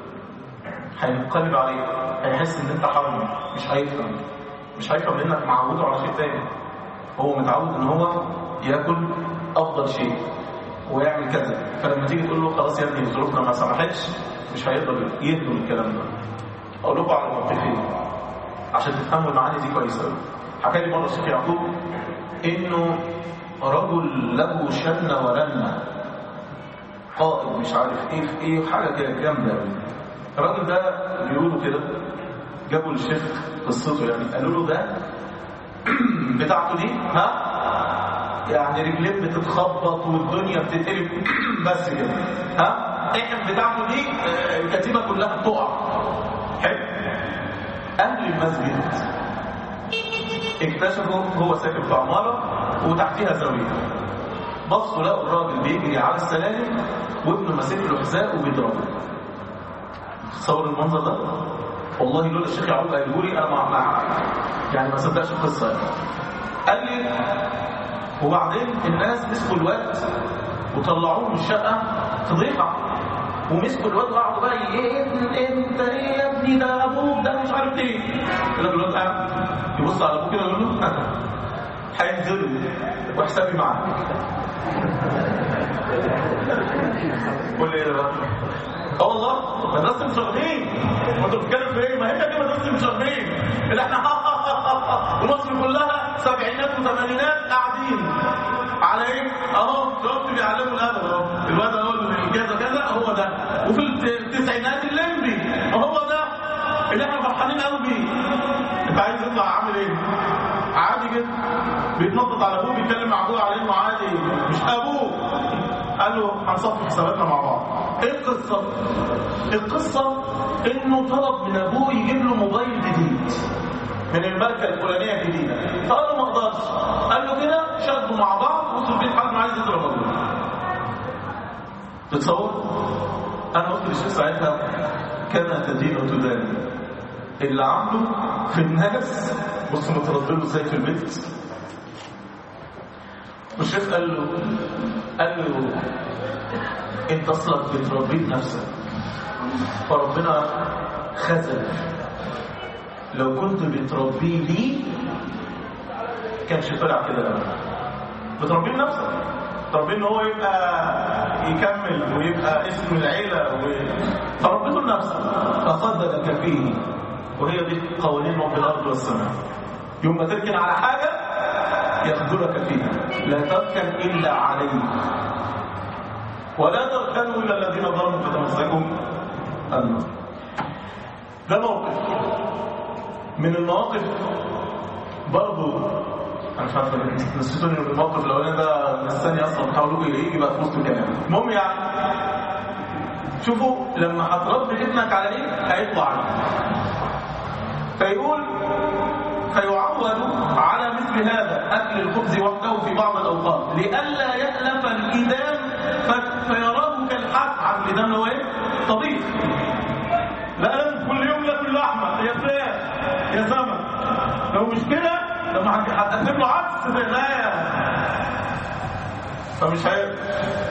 هينقلب عليك هيحس ان انت حرمي مش هيفهم مش هيفهم لانك معوده على شيء تاني هو متعود ان هو ياكل افضل شيء ويعمل كذا فلما تيجي تقول له خلاص يا ابني ظروفنا ما سمحتش مش هيقدر يدوا الكلام ده اقول لكم على موقفين عشان تفهموا المعاني دي كويس قوي حكى لي مره الشيخ يعقوب انه رجل له شنه ورنه قائد مش عارف ايه في ايه حاجه كده جامده قوي الراجل ده بيقولوا كده جابوا للشيخ قصته يعني قالوا له ده بتاعته دي ها يعني رجلين بتتخبط والدنيا بتتقلب بس كده ها احنا بتاعته دي آه، الكتيبه كلها بتقع حلو اهل المسجد اكتشفوا هو ساكن في عماره وتحتيها زاويه بصوا لقوا الراجل بيجري على السلالم وابنه ماسك له حذاء وبيضربه تصور المنظر ده والله لولا الشيخ يعقوب قاله لي انا مع, مع يعني ما صدقش القصه يعني. قال لي وبعدين الناس مسكوا الواد وطلعوه من الشقه فضيحه ومسكوا الواد وقعدوا بقى ايه انت ايه يا ابني ده ابوك ده مش عارف ايه يقول لك الواد قاعد يبص على ابوه كده ويقول له هينزلوا وحسابي معاك قول لي ايه ده بقى اه والله مدرسه المشاغبين ما انت بتتكلم في ايه ما هي دي مدرسه المشاغبين اللي احنا ومصر كلها سبعينات وثمانينات قاعدين على ايه اهو شفت بيعلموا الادب اهو الواد اهو اللي كذا كذا هو ده وفي التسعينات الليمبي هو ده اللي احنا فرحانين قوي بيه انت عايز يطلع عامل ايه عادي عادي جدا بيتنطط على ابوه بيتكلم مع ابوه على انه عادي مش ابوه قال له هنصفي حساباتنا مع بعض ايه القصه القصه انه طلب من ابوه يجيب له موبايل جديد من الماركه الفلانيه الجديده فقال له ما اقدرش قال له كده شدوا مع بعض وصل البيت حد عايز يضرب ابوه تتصور انا قلت للشيخ ساعتها كما تدين وتدان اللي عامله في الناس بص متربله ازاي في البيت والشيخ قال له قال له انت اصلك بتربيه بنفسك فربنا خذل لو كنت بتربيه ليه كانش طلع كده ابدا بتربيه بنفسك تربيه ان هو يبقى يكمل ويبقى اسم العيله و... فربيته لنفسك فصددك فيه وهي دي قوانين رب الارض والسماء يوم ما تركن على حاجه يخذلك فيها لا تركن الا عليه ولا تركنوا الى الذين ظلموا فتمسكوا النار ده موقف من المواقف برضو انا مش عارف نسيتوني من الموقف الاولاني ده نساني اصلا حاولوا يجي بقى في وسط الكلام المهم يعني شوفوا لما هتربي ابنك على ايه هيطلع عليه فيقول فيعود على مثل هذا اكل الخبز وحده في بعض الاوقات لئلا يألف الإدام فيراه كالحث على الإدام هو ايه؟ طبيخ لا لازم كل يوم ياكل لحمه يا فراخ يا سمك لو مش كده لما هتقدم له عدس لا فمش هياكل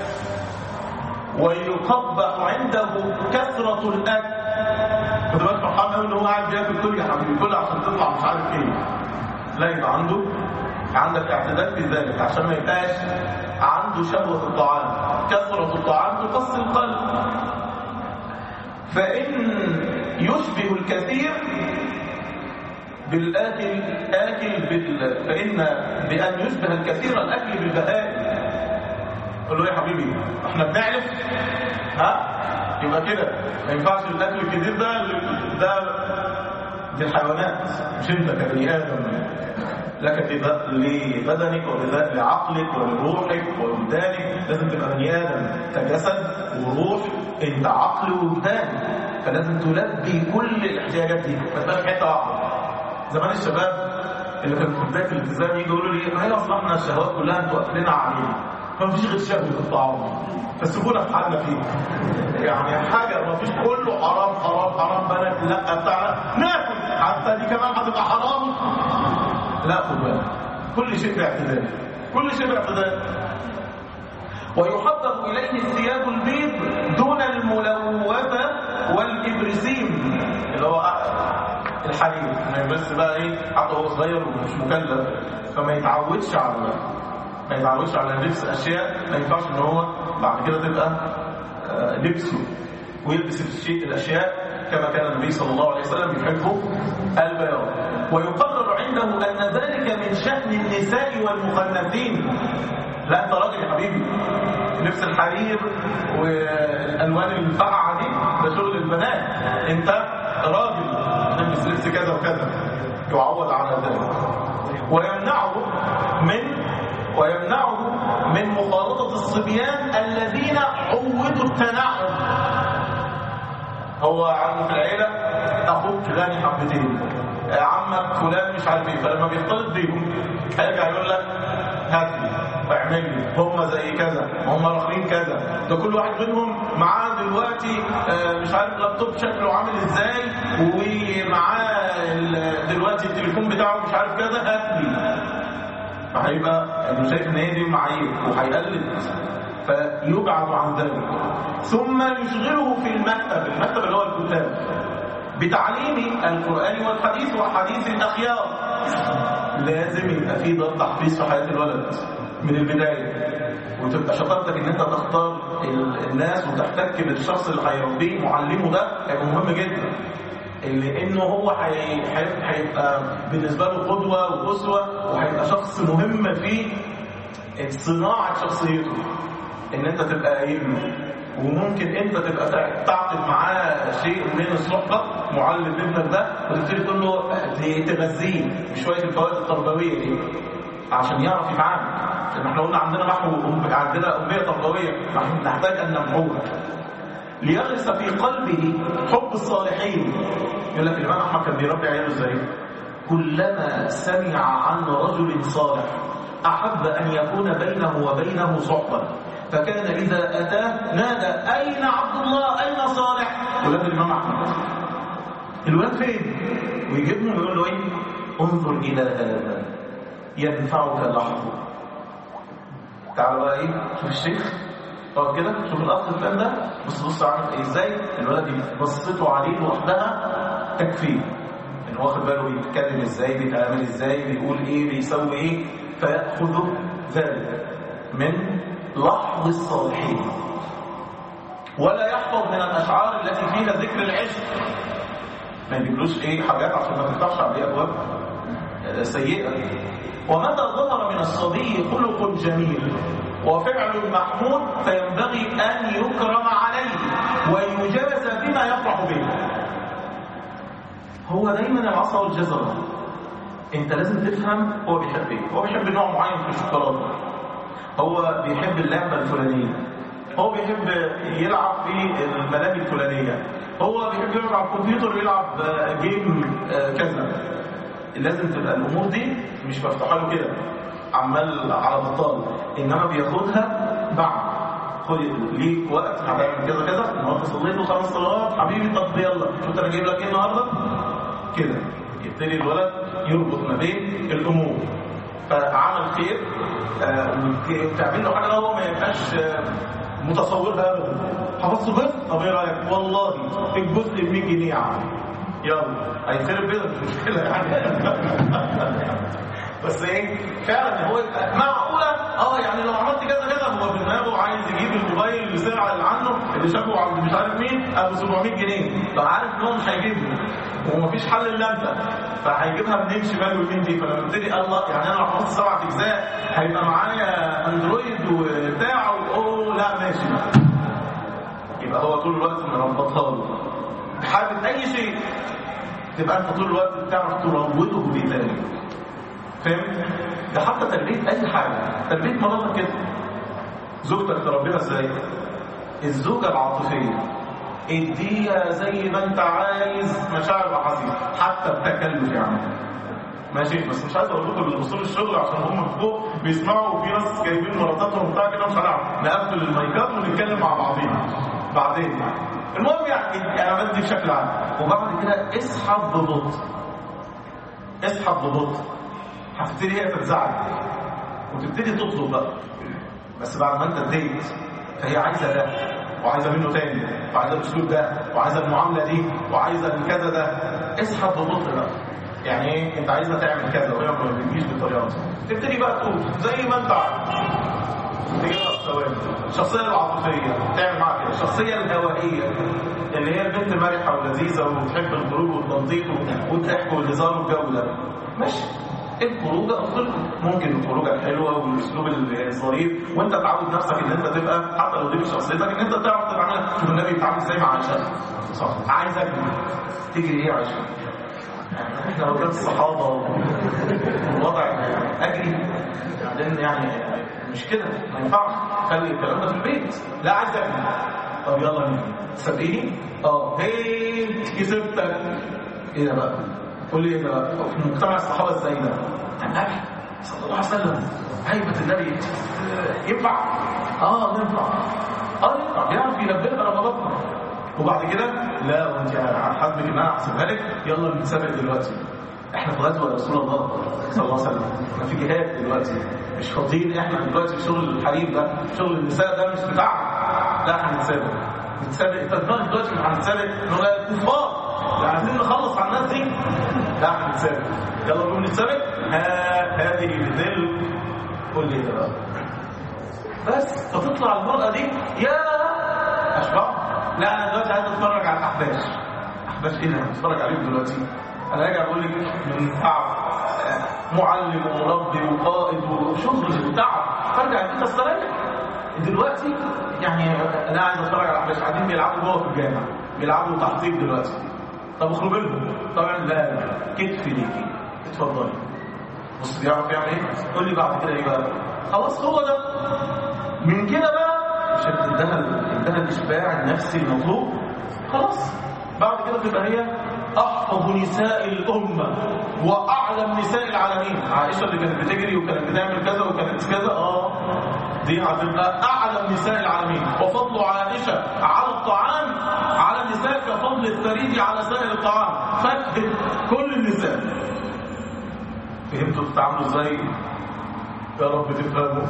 ويقبح عنده كثرة الأكل خد بالك فرحان قوي ان هو قاعد بياكل كل يا حبيبي كل عشان تطلع مش عارف ايه لا يبقى عنده عندك اعتدال في ذلك عشان ما يبقاش عنده شهوة الطعام كثرة الطعام تقص القلب فإن يشبه الكثير بالآكل آكل بال... فإن بأن يشبه الكثير الأكل بالبهائم قل له يا حبيبي احنا بنعرف ها يبقى كده ما ينفعش الاكل الكتير ده ده دي الحيوانات مش انت كبني ادم لك لبدنك ولعقلك ولروحك ولوجدانك لازم تبقى بني ادم كجسد وروح انت عقل ووجدان فلازم تلبي كل الاحتياجات دي ما تبقاش حته واحده زمان الشباب اللي كانوا في بدايه الالتزام يجوا يقولوا لي ما هي اصلا احنا الشهوات كلها انتوا قافلينها علينا ما فيش غير شهوه الطعام فسيبونا في حالنا فيه يعني حاجه ما فيش كله حرام حرام حرام بلد لا بتاعنا ناكل حتى دي كمان هتبقى حرام لا خد بالك كل شيء باعتدال كل شيء باعتدال ويحضر إليه الثياب البيض دون الملوثة والإبرسيم اللي هو الحرير ما يلبس بقى ايه حتى هو صغير ومش مكلف فما يتعودش على ما يتعودش على لبس اشياء ما ينفعش ان هو بعد كده تبقى لبسه ويلبس الشيء الاشياء كما كان النبي صلى الله عليه وسلم يحبه البياض ويقرر عنده ان ذلك من شأن النساء والمخنثين لا انت راجل يا حبيبي لبس الحرير والالوان الفقعه دي ده شغل البنات انت راجل تلبس لبس كذا وكذا يعوض على ذلك ويمنعه من ويمنعه من مخالطة الصبيان الذين عودوا التنعم هو عنده في العيلة أخوك غني حبتين عمك فلان مش عارف ايه فلما بيختلط بيهم هيرجع يقول لك هات لي واعمل لي هم زي كذا هم راخرين كذا ده كل واحد منهم معاه دلوقتي مش عارف لابتوب شكله عامل ازاي ومعاه دلوقتي التليفون بتاعه مش عارف كذا هات لي فهيبقى انه شايف ان هي دي معايير وهيقلد فيبعد عن ذلك ثم يشغله في المكتب المكتب اللي هو الكتاب بتعليم القرآن والحديث وحديث الأخيار لازم يبقى في دور تحفيز في حياة الولد من البداية وتبقى شطارتك ان انت تختار الناس وتحتك بالشخص اللي هيربيه معلمه ده هيبقى مهم جدا لانه هو هيبقى بالنسبه له قدوه واسوه وهيبقى شخص مهم في صناعه شخصيته ان انت تبقى ابنه وممكن انت تبقى تعقد معاه شيء من الصحبه معلم ابنك ده وتبتدي تقول له تغذيه بشويه الفوائد التربويه دي عشان يعرف يتعامل لان احنا قلنا عندنا نحو عندنا اميه تربويه نحتاج ان نمحوها ليغرس في قلبه حب الصالحين يقول لك الامام احمد كان بيربي عياله ازاي كلما سمع عن رجل صالح احب ان يكون بينه وبينه صحبه فكان اذا اتاه نادى اين عبد الله اين صالح ولاد الامام احمد الولاد فين ويجيبهم ويقول له ايه انظر الى هذا ينفعك لحظه تعال بقى ايه شوف الشيخ اقعد كده شوف الاخ الفلان ده بص بص عامل ايه ازاي الولد بصته عليه لوحدها تكفيه ان هو واخد باله بيتكلم ازاي بيتعامل ازاي بيقول ايه بيسوي ايه فياخذ ذلك من لحظ الصالحين ولا يحفظ من الاشعار التي فيها ذكر العشق ما يجيبلوش ايه حاجات عشان ما تفتحش عليه ابواب سيئه ومتى ظهر من الصبي خلق جميل وفعل محمود فينبغي أن يكرم عليه ويجاز بما يفرح به هو دايما العصا والجزرة انت لازم تفهم هو بيحب ايه هو بيحب نوع معين في الشوكولاته هو بيحب اللعبة الفلانية هو بيحب يلعب في الملاهي الفلانية هو بيحب يلعب على الكمبيوتر ويلعب جيم كذا لازم تبقى الامور دي مش مفتوحه له كده عمال على بطال انما بياخدها بعد خد ليك وقت هتعمل كذا كذا النهارده صليت خمس صلوات حبيبي طب يلا شفت انا جايب لك ايه النهارده كده يبتدي الولد يربط ما بين الامور فعمل خير تعمل له حاجه هو ما يبقاش متصورها ابدا حفظت الجزء طب ايه رايك والله الجزء ب 100 جنيه يا عم يلا هيتخرب بيضة مش مشكلة يعني بس ايه فعلا هو معقولة اه يعني لو عملت كذا كذا هو في دماغه عايز يجيب الموبايل بسرعة اللي عنه اللي شافه عند مش عارف مين ابو 700 جنيه فعارف ان هو مش هيجيبه ومفيش حل الا انت فهيجيبها منين شمال ويمين دي فلما ابتدي الله يعني انا لو حفظت سبع اجزاء هيبقى معايا اندرويد وبتاع اوه لا ماشي يبقى هو طول الوقت مربطها له حابب اي شيء تبقى انت طول الوقت بتعرف تروضه بذلك فهمت ده حتى تربيه اي حاجه تربيه مراتك كده زوجتك تربيها ازاي الزوجه العاطفيه اديها زي ما انت عايز مشاعر واحاسيس حتى التكلف يعني ماشي بس مش عايز اقول لكم اللي بيوصلوا الشغل عشان هم فوق بيسمعوا وفي ناس جايبين مراتاتهم بتاع كده مش هنعرف نقفل المايكات ونتكلم مع بعضينا بعدين المهم يعني انا بدي بشكل عام وبعد كده اسحب ببطء اسحب ببطء هتبتدي هي تتزعل وتبتدي تطلب بقى بس بعد ما انت اديت فهي عايزه ده وعايزه منه تاني وعايزه الاسلوب ده وعايزه المعامله دي وعايزه الكذا ده اسحب ببطء بقى يعني ايه انت عايزها تعمل كذا وهي ما بتجيش بالطريقه دي تبتدي بقى تقول زي ما انت عايز تجيبها بثواني الشخصيه العاطفيه تعمل معاها كده الشخصيه الهوائيه اللي هي البنت مرحه ولذيذه وبتحب الخروج والتنطيط والضحك والهزار والجو ده ماشي الخروجه افضل ممكن الخروجه الحلوه والاسلوب الظريف وانت تعود نفسك ان انت تبقى حتى لو دي مش شخصيتك ان انت تعرف تتعامل شوف النبي بيتعامل ازاي مع عائشه صح عايز اجري تجري ايه يا عائشه احنا اولاد الصحابه والوضع اجري بعدين يعني مش كده ما ينفعش خلي الكلام ده في البيت لا عايز اجري طب يلا نجري تسابقيني اه هي كسبتك ايه ده بقى قول لي ايه ده بقى في مجتمع الصحابه ازاي ده النبي صلى الله عليه وسلم هيبه النبي ينفع اه ينفع اه ينفع يعرف ينبهها رغباتنا وبعد كده لا وانت حاسبك ان انا احسبها لك يلا نتسابق دلوقتي احنا في غزوه يا رسول الله صلى الله عليه وسلم احنا في جهاد دلوقتي مش فاضيين احنا دلوقتي في شغل الحريم ده شغل النساء ده مش بتاعنا لا هنتسابق نتسابق انت دماغك دلوقتي مش هنتسابق نقول كفار عايزين نخلص على الناس دي لا هنتسابق يلا نقوم نتسابق ها هذه مثل قول لي ده بقى بس فتطلع المرأة دي يا أشبع لا أنا دلوقتي عايز أتفرج على الأحباش أحباش إيه أنا بتفرج عليهم دلوقتي أنا راجع أقول لك من تعب معلم ومربي وقائد وشغل وتعب فرجع كده استريح دلوقتي يعني انا عايز اتفرج على احداث قاعدين بيلعبوا جوه في الجامع بيلعبوا تحقيق دلوقتي طب اخرج لهم طبعا لا لا كتف ليكي اتفضلي بص بيعرف يعمل ايه قول لي بعد كده ايه بقى خلاص هو ده من كده بقى عشان ادها ادها الاشباع النفسي المطلوب خلاص بعد كده تبقى هي احفظ نساء الامه واعلم نساء العالمين عائشه اللي كانت بتجري وكانت بتعمل كذا وكانت كذا اه دي هتبقى اعلم نساء العالمين وفضل عائشه على الطعام على النساء كفضل الثريد على سائر الطعام فكهت كل النساء فهمتوا تتعاملوا ازاي يا رب تفهموا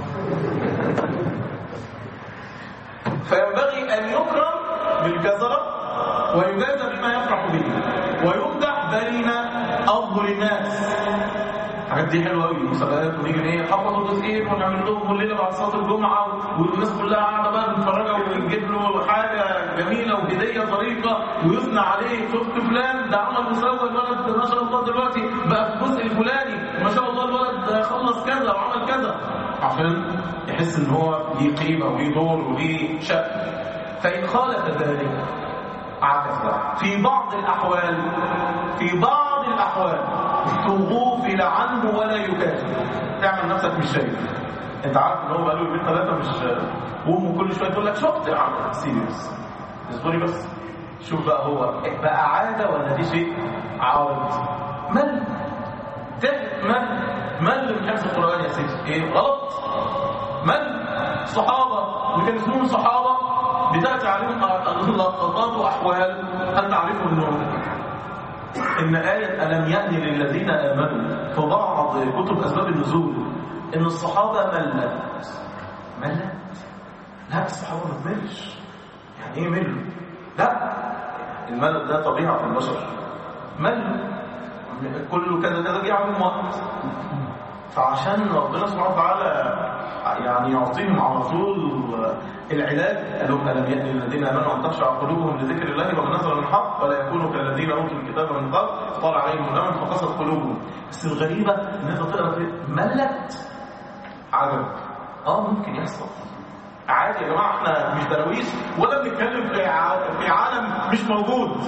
فينبغي ان يكرم بالكثره ويجازى بما يفرح به ويمدح بين اظهر الناس الحاجات دي حلوه قوي مسابقات ونيجي ايه نحفظ جزئين ونعمل لهم كل ليله بعد صلاه الجمعه والناس كلها قاعده بقى متفرجه ونجيب له حاجه جميله وهديه ظريفه ويثنى عليه شفت فلان ده عمل مسوى الولد ما شاء الله دلوقتي بقى في الجزء الفلاني ما شاء الله الولد خلص كذا وعمل كذا عشان يحس ان هو ليه قيمه وليه دور وليه شأن فان خالف ذلك عكس بقى في بعض الاحوال في بعض الاحوال تغوفل عنه ولا يكافئ تعمل نفسك مش شايف انت عارف ان هو بقاله يومين ثلاثه مش وامه كل شويه تقول لك شفت يا عم سيريس اصبري بس شوف بقى هو بقى عاده ولا دي شيء عارض مل مل مل من حفظ القران يا سيدي ايه غلط مل صحابه اللي كانوا اسمهم صحابه بتاتي عليهم لقطات واحوال هل تعرفوا انه ان آية ألم يأن للذين آمنوا في بعض كتب أسباب النزول إن الصحابة ملت ملت؟ لا الصحابة ما تملش يعني إيه ملوا؟ لا الملل ده طبيعة في البشر مل كله كذا كذا جه عليهم وقت فعشان ربنا سبحانه وتعالى يعني يعطيهم على طول العلاج قال لهم ألم يأن للذين آمنوا أن تخشع قلوبهم لذكر الله وما نزل من الحق ولا يكونوا كالذين أوتوا الكتاب من قبل طال عليهم الأمن فقست قلوبهم بس الغريبة إن أنت تقرأ كده ملت عجب آه ممكن يحصل عادي يا جماعة احنا مش درويش ولا بنتكلم في في عالم مش موجود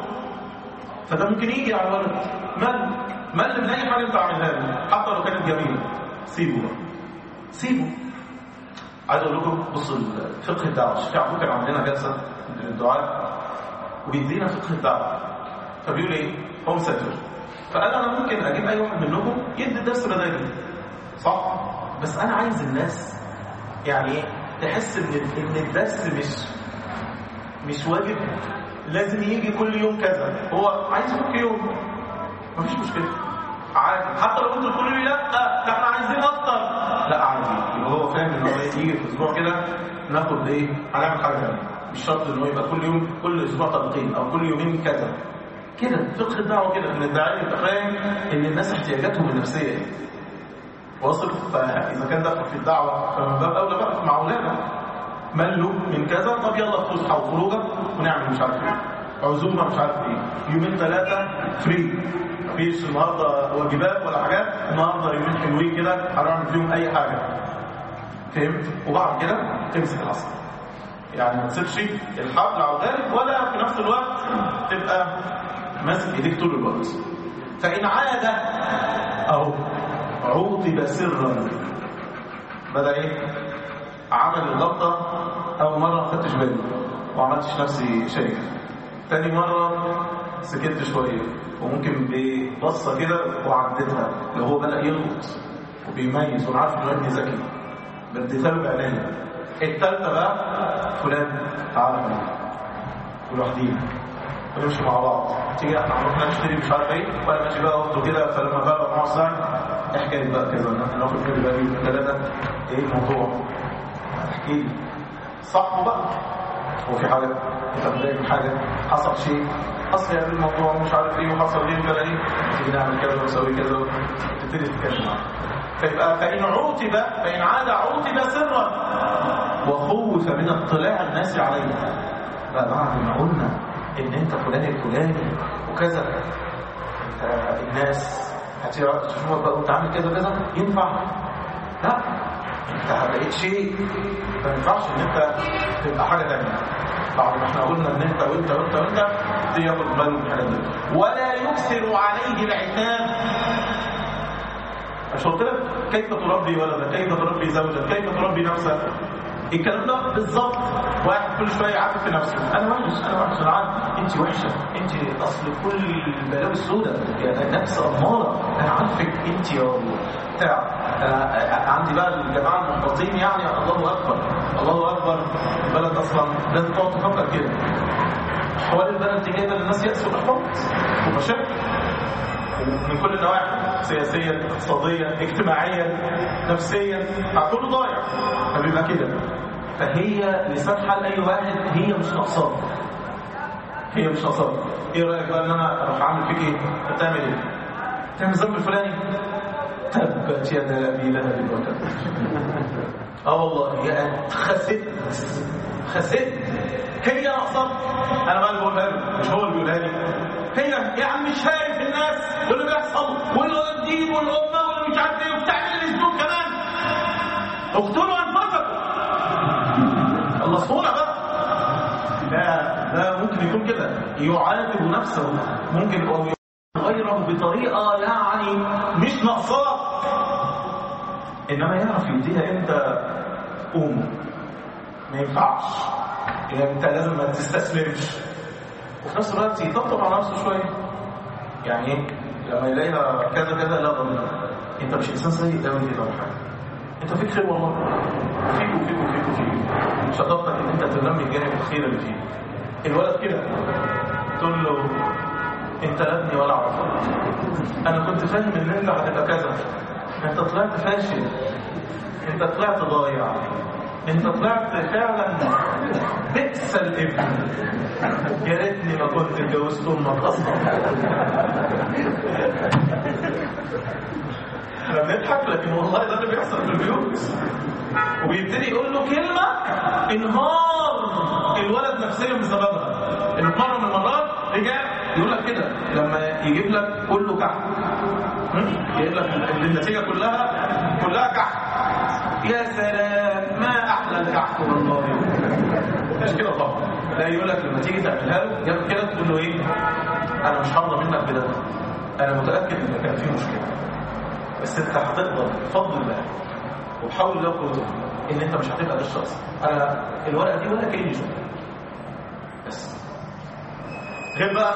فده ممكن يجي على الولد مل مل من أي حاجة أنت عاملها له حتى لو كانت جميلة سيبه بقى سيبه عايز اقول لكم بصوا فقه الدعوه الشيخ عبود كان عندنا جلسه للدعاء وبيدينا فقه الدعوه فبيقول ايه هو مسافر فقال انا ممكن اجيب اي واحد منكم يدي درس بدالي صح بس انا عايز الناس يعني ايه تحس ان ان الدرس مش مش واجب لازم يجي كل يوم كذا هو عايز يفك يوم مفيش مشكله عادي حتى لو انتوا تقولوا لي لا ده احنا عايزين اكتر لا عادي يبقى هو فاهم ان هو يجي في اسبوع كده ناخد ايه هنعمل حاجه ثانيه مش شرط ان هو يبقى كل يوم كل اسبوع تلقين او كل يومين كذا كده فقه الدعوه كده ان الداعيه يبقى فاهم ان الناس احتياجاتهم النفسيه ايه واصل فاذا كان دخل في الدعوه فمن باب اولى بقى مع اولادنا ملوا من كذا طب يلا فسحه وخروجه ونعمل مش عارف ايه عزومه مش عارف ايه يومين ثلاثه فري مفيش النهارده واجبات ولا حاجات النهارده يومين حلوين كده هنعمل فيهم اي حاجه فهمت وبعد كده تمسك العصا يعني ما تسيبش الحبل على الغالب ولا في نفس الوقت تبقى ماسك ايديك طول الوقت فان عاد اهو عوقب سرا بدا ايه عمل الغلطه اول مره ما خدتش بالي وما عملتش نفسي شايف تاني مره سكت شويه وممكن ببصه كده وعدتها لو هو بدا يغلط وبيميز وانا عارف ان ابني ذكي بديتها له بعينيا الثالثه بقى فلان تعالى معايا ولوحدينا ونمشي مع بعض تيجي احنا هنروح نشتري مش عارف ايه وانا ماشي بقى واخده كده فلما بقى مع الساعه حكايه بقى كذا ناخد كده بقى يوم ثلاثه ايه الموضوع احكي لي صاحبه بقى هو في حاجه انت متضايق من حاجه حصل شيء حصل يعني الموضوع مش عارف ايه وحصل ايه وكذا ايه تيجي نعمل كذا ونسوي كذا تبتدي تتكلم معاه فيبقى فإن عوتب فإن عاد عوتب سرا وخوف من اطلاع الناس عليه بقى بعد ما قلنا ان انت فلان الفلاني وكذا الناس هتشوفك بقى وانت عامل كذا كذا ينفع لا انت بقيت شيء ما ينفعش ان انت تبقى حاجه ثانيه بعد ما احنا قلنا ان انت وانت وانت وانت دي ياخد باله من الحاجات دي ولا يكثر عليه العتاب مش قلت لك كيف تربي ولدك كيف تربي زوجك كيف تربي نفسك الكلام ده بالظبط واحد كل شويه يعاتب في نفسه انا وحش انا وحش انا عارف انت وحشه انت اصل كل البلاوي السوداء يعني نفس اماره انا عارفك انت يا بتاع انا عندي بقى الجماعه المحبطين يعني الله اكبر الله اكبر البلد اصلا لازم تقعد تفكر كده حوالي البلد دي جايبه للناس يأس واحباط ومشاكل من كل النواحي سياسيا اقتصاديا اجتماعيا نفسيا كله ضايع فبيبقى كده فهي لسان حال اي واحد هي مش ناقصاك هي مش ناقصاك ايه رايك بقى ان انا اروح اعمل فيك ايه هتعمل ايه تعمل الذنب الفلاني تبت يدا ابي لهب وتب اه والله يا خسئت خسئت هي ناقصاك انا بقى اللي بقولها له مش هو اللي بيقولها لي هي يا عم مش شايف الناس واللي بيحصل والدين والامه واللي مش عارف ايه وبتعمل الاسلوب كمان اقتلوا انفسكم خلصونا بقى لا ده ممكن يكون كده يعاتب نفسه ممكن او غيره بطريقه يعني مش ناقصاه انما يعرف يديها امتى قوم ما ينفعش يعني انت لازم ما تستسلمش وفي نفس الوقت يطبطب على نفسه شويه يعني ايه لما يلاقيها كذا كذا لا ضمن انت مش انسان سيء قوي كده ولا حاجه انت فيك خير والله فيك وفيك وفيك وفيك شطارتك ان انت تنمي الجانب الخير اللي فيه الولد كده تقول له انت لا ابني ولا اعرفك انا كنت فاهم ان انت هتبقى كذا انت طلعت فاشل انت طلعت ضايع انت طلعت فعلا بئس الابن يا ريتني ما كنت اتجوزت امك اصلا احنا بنضحك لكن والله ده اللي بيحصل في البيوت وبيبتدي يقول له كلمه انهار الولد نفسيا بسببها ان في مره من المرات رجع يقول لك كده لما يجيب لك كله كحك يجيب لك النتيجه كلها كلها كحك يا سلام ما احلى الكحك والله مش كده طبعا لا يقول لك لما تيجي تعملها له جنب كده تقول له ايه انا مش هرضى منك بده انا متاكد ان كان في مشكله بس انت هتقدر بفضل الله وبحول الله قوته ان انت مش هتبقى ده الشخص انا الورقه دي ولا كاني شفتها بس غير بقى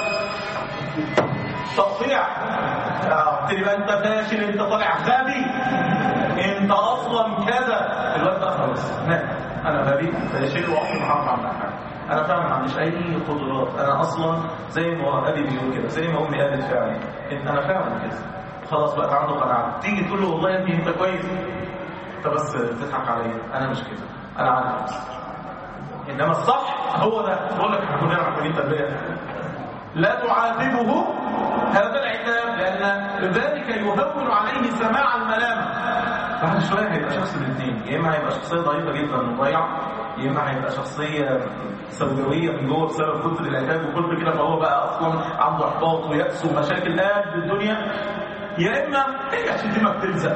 تقطيع ابتدي بقى انت فاشل انت طالع غبي انت اصلا كذا الوقت ده خلاص انا غبي فاشل وعمري ما هعرف اعمل حاجه انا فعلا ما عنديش اي قدرات انا اصلا زي ما ابي بيقول كده زي ما امي قالت فعلا ان انا فعلا كده خلاص بقى عنده قناعه تيجي تقول له والله يا ابني انت كويس انت بس بتضحك عليا انا مش كده انا عارف نفسي انما الصح هو ده بقول لك احنا كلنا محتاجين تربيه لا تعاتبه هذا العتاب لان ذلك يهون عليه سماع الملامه بعد شويه هيبقى شخص الاثنين يا اما هيبقى شخصيه ضعيفه جدا مضيع يا اما هيبقى شخصيه سوداويه من جوه بسبب كتر العتاب وكتر كده فهو بقى اصلا عنده احباط ويأس ومشاكل قد الدنيا يا اما هي الشتيمه بتلزق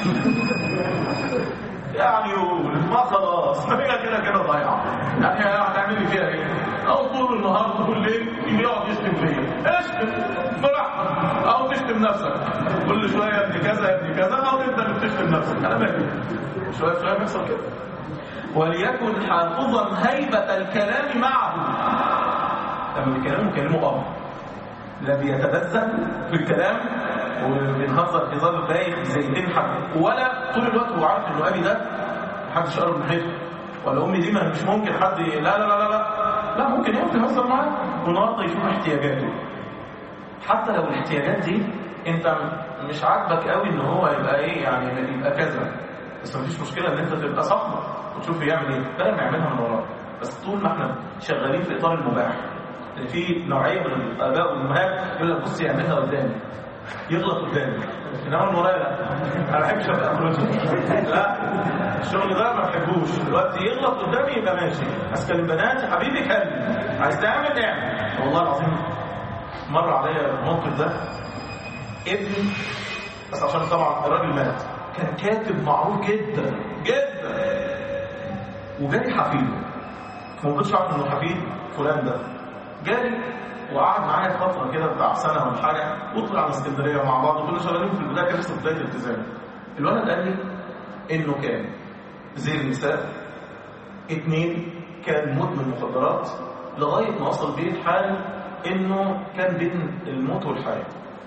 يعني يقول ما خلاص هي كده كده ضايعه يعني هتعمل لي فيها ايه؟ او طول النهار طول الليل يقعد يشتم فيا اشتم براحتك او تشتم نفسك كل شويه يا ابن كذا يا ابن كذا او تبدا بتشتم نفسك انا مالي شويه شويه بيحصل كده وليكن حافظا هيبه الكلام معه لما بيكلموا كلمه اب لا بيتبذل في الكلام وبنهزر هزار بايخ زي تنحت ولا طول الوقت هو عارف انه ابي ده محدش قرب من حيته ولا امي دي ما مش ممكن حد لا لا لا لا لا لا ممكن يقف يهزر معاه والنهارده يشوف احتياجاته حتى لو الاحتياجات دي انت مش عاجبك قوي ان هو يبقى ايه يعني يبقى كذا بس مفيش مشكله ان انت تبقى صاحبه وتشوف يعمل ايه بدل ما يعملها من وراك بس طول ما احنا شغالين في اطار المباح ان في نوعيه من الاباء والامهات يقول لك بص يعملها قدامي يغلط قدامي انما من ورايا لا انا ما بحبش ابقى اخرجه لا الشغل ده ما بحبوش دلوقتي يغلط قدامي يبقى ماشي اسكن البنات يا حبيبي كلم عايز تعمل اعمل والله العظيم مر عليا الموقف ده ابني بس عشان طبعا الراجل مات كان كاتب معروف جدا جدا وجالي حفيده ما كنتش عارف انه حفيد فلان ده جالي وقعد معايا فتره كده بتاع سنه ولا حاجه وطلع على اسكندريه مع بعض وكنا شغالين في البدايه كان لسه بدايه الالتزام الولد قال لي انه كان زي النساء اتنين كان مدمن مخدرات لغايه ما وصل بيه الحال انه كان بين الموت والحياه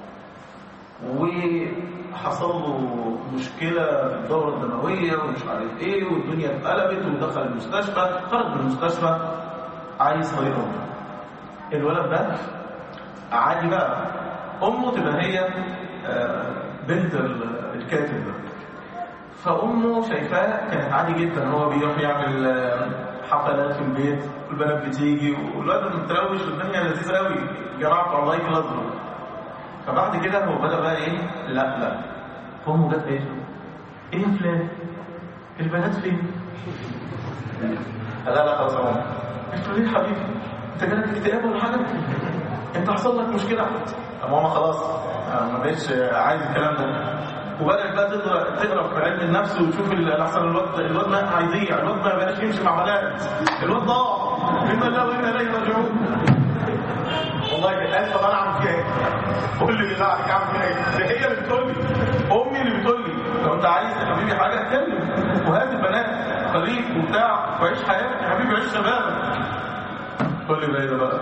وحصل له مشكلة في الدورة الدموية ومش عارف ايه والدنيا اتقلبت ودخل المستشفى خرج من المستشفى عايز مريض أمه الولد ده عادي بقى أمه تبقى هي آه، بنت ال- الكاتب ده فأمه شايفاه كانت عادي جدا هو بيروح يعمل آه، حفلات في البيت والبنات بتيجي والولد متروش والدنيا لذيذة قوي جراحة الله يكلظه فبعد كده هو بدأ بقى ايه لا لا امه جت قالت له ايه يا فلان البنات فين لا لا خلاص يا ماما قلت له ليه يا حبيبي انت جالك اكتئاب ولا حاجه انت حصل لك مشكله يا ماما خلاص أنا ما بقتش عايز الكلام ده وبدأت بقى تقرا تقرا في علم النفس وتشوف ال- احسن الواد الواد ما هيضيع الواد ما بقاش يمشي مع بنات الواد ضاع انا لا وانا اليه راجعون والله قال طب انا اعمل فيها ايه؟ قول لي بالله عليك اعمل فيها ايه؟ ده هي اللي بتقول لي امي اللي بتقول لي لو انت عايز يا حبيبي حاجه اتكلم وهات البنات خليك وبتاع وعيش حياتك يا حبيبي عيش شبابك قول لي بقى إيه ده بقى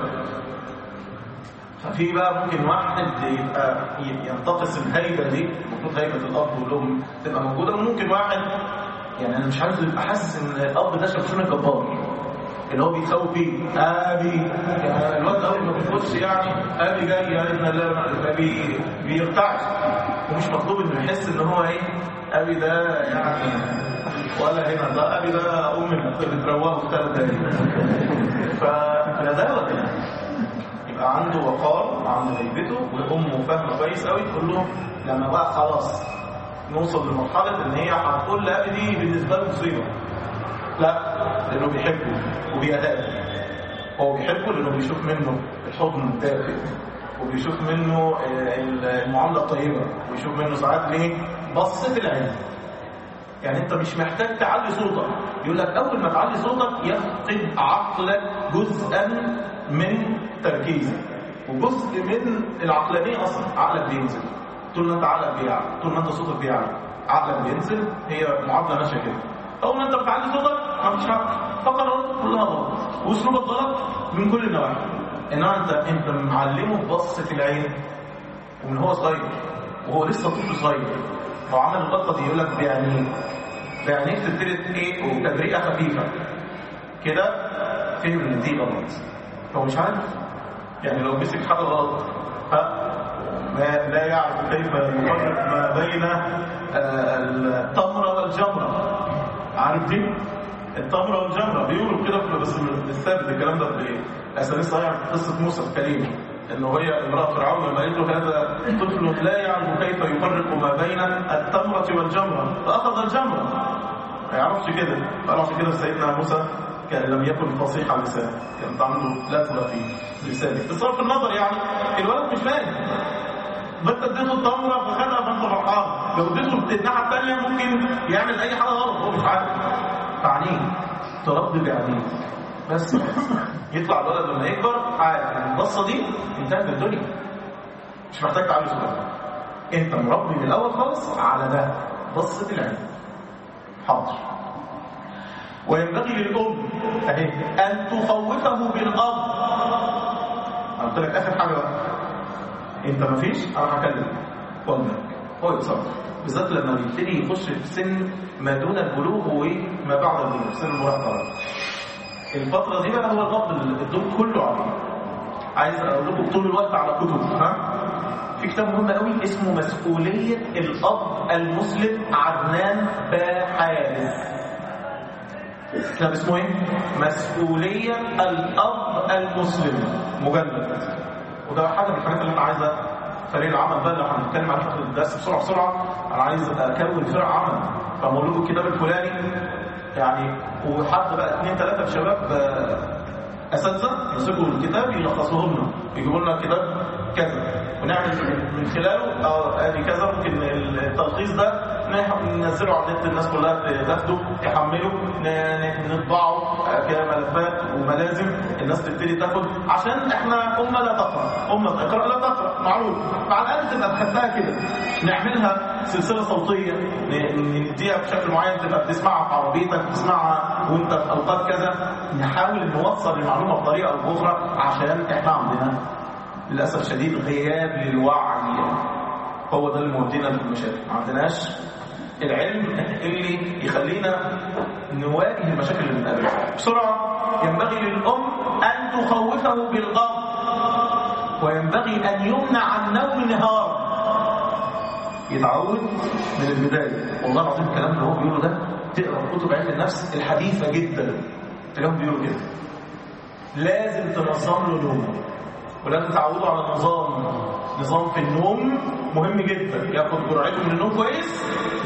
ففي بقى ممكن واحد يبقى ي- ينتقص الهيبه دي المفروض هيبه الاب والام تبقى موجوده وممكن واحد يعني انا مش عايز يبقى حاسس ان الاب ده شمشون الجبار اللي هو بيتخوف فيه ابي يعني الواد اول ما بيخش يعني ابي جاي يا ابن الله بي بيرتعش ومش مطلوب انه يحس ان هو ايه ابي ده يعني ولا هنا ده ابي ده امي بتروقه في ثلاث دقايق فنداوه كده يبقى عنده وقار وعنده هيبته وامه فاهمه كويس قوي تقول له لما بقى خلاص نوصل لمرحله ان هي هتقول لابي دي بالنسبه له مصيبه لا لانه بيحبه وبيهاب هو بيحبه لانه بيشوف منه الحضن الدافئ وبيشوف منه آه، المعامله الطيبه وبيشوف منه ساعات ليه بصه العين يعني انت مش محتاج تعلي صوتك يقول لك اول ما تعلي صوتك يفقد عقلك جزءا من تركيزك وجزء من العقلانيه اصلا عقلك بينزل طول ما انت عقلك بيعلى طول ما انت صوتك بيعلى عقلك بينزل هي معادله ماشيه كده اول ما انت بتعلي صوتك مفيش حق فقرات كلها غلط واسلوبك غلط من كل النواحي انما انت انت معلمه ببصه العين ومن هو صغير وهو لسه طفل صغير لو عمل الغلطه دي يقول لك بعينيه بعينيك تبتدي ايه وتبرئه خفيفه كده فهم ان دي غلط هو مش عارف يعني لو مسك حاجه غلط ها ما لا يعرف كيف يفرق ما بين آه، التمره والجمره عارف دي التمره والجمره بيقولوا كده في- بس مش ثابت الكلام ده في الاسانيد صحيح في قصه موسى الكريم انه هي امراه فرعون لما قالت له هذا طفل لا يعرف كيف يفرق ما بين التمره والجمره فاخذ الجمره ما يعرفش كده قال عشان كده سيدنا موسى كان لم يكن فصيح اللسان كان عنده لثه في لسانه بصرف النظر يعني الولد مش فاهم بس اديته التمره فخدها فانت فرحان لو اديته الناحيه الثانيه ممكن يعمل اي حاجه غلط هو مش عارف فعنيه تربي بعينيه بس يطلع الولد لما يكبر عارف ان البصه دي انتهت الدنيا مش محتاج تعلي صوتك انت مربي من الاول خالص على ده بصه العين حاضر وينبغي للأم أهي أن تخوفه بالأرض قلت لك آخر حاجة بقى أنت مفيش أنا هكلمك وأمك هو يتصرف بالذات لما بيبتدي يخش في سن ما دون البلوغ وما بعد البلوغ سن المراهقة بقى. الفترة دي بقى هو الضغط الدور كله عليه عايز أقول لكم طول الوقت على كتب ها في كتاب مهم قوي اسمه مسؤولية الأب المسلم عدنان باحارس كتاب اسمه ايه؟ مسؤولية الأب المسلم مجلد وده حاجة من الحاجات اللي أنا عايزة فريق العمل بقى اللي هنتكلم عليه في الدرس بسرعة بسرعة أنا عايز أكون فرق عمل فأقول لكم الكتاب الفلاني يعني وحد بقى اثنين ثلاثة في شباب آه، أساتذة يمسكوا الكتاب يلخصوه لنا يجيبوا لنا كتاب كذا ونعمل من خلاله اه ادي كذا ممكن التلخيص ده ننزله على النت الناس كلها تاخده تحمله ن- نطبعه كملفات وملازم الناس تبتدي تاخد عشان احنا امه لا تقرا امه اقرا لا تقرا معروف فعلى الاقل تبقى تحبها كده نعملها سلسله صوتيه ن- نديها بشكل معين تبقى بتسمعها في عربيتك بتسمعها وانت في اوقات كذا نحاول نوصل المعلومه بطريقه او باخرى عشان احنا عندنا للاسف شديد غياب للوعي هو ده اللي مودينا للمشاكل ما عندناش العلم اللي يخلينا نواجه المشاكل اللي بنقابلها بسرعه ينبغي للام ان تخوفه بالغضب وينبغي ان يمنع عن نوم النهار يتعود من البدايه والله العظيم الكلام اللي هو بيقوله ده تقرا في كتب علم النفس الحديثه جدا تلاقيهم بيقولوا كده لازم تنظم له نومه ولازم تعودوا على نظام نظام في النوم مهم جدا ياخد جرعته من النوم كويس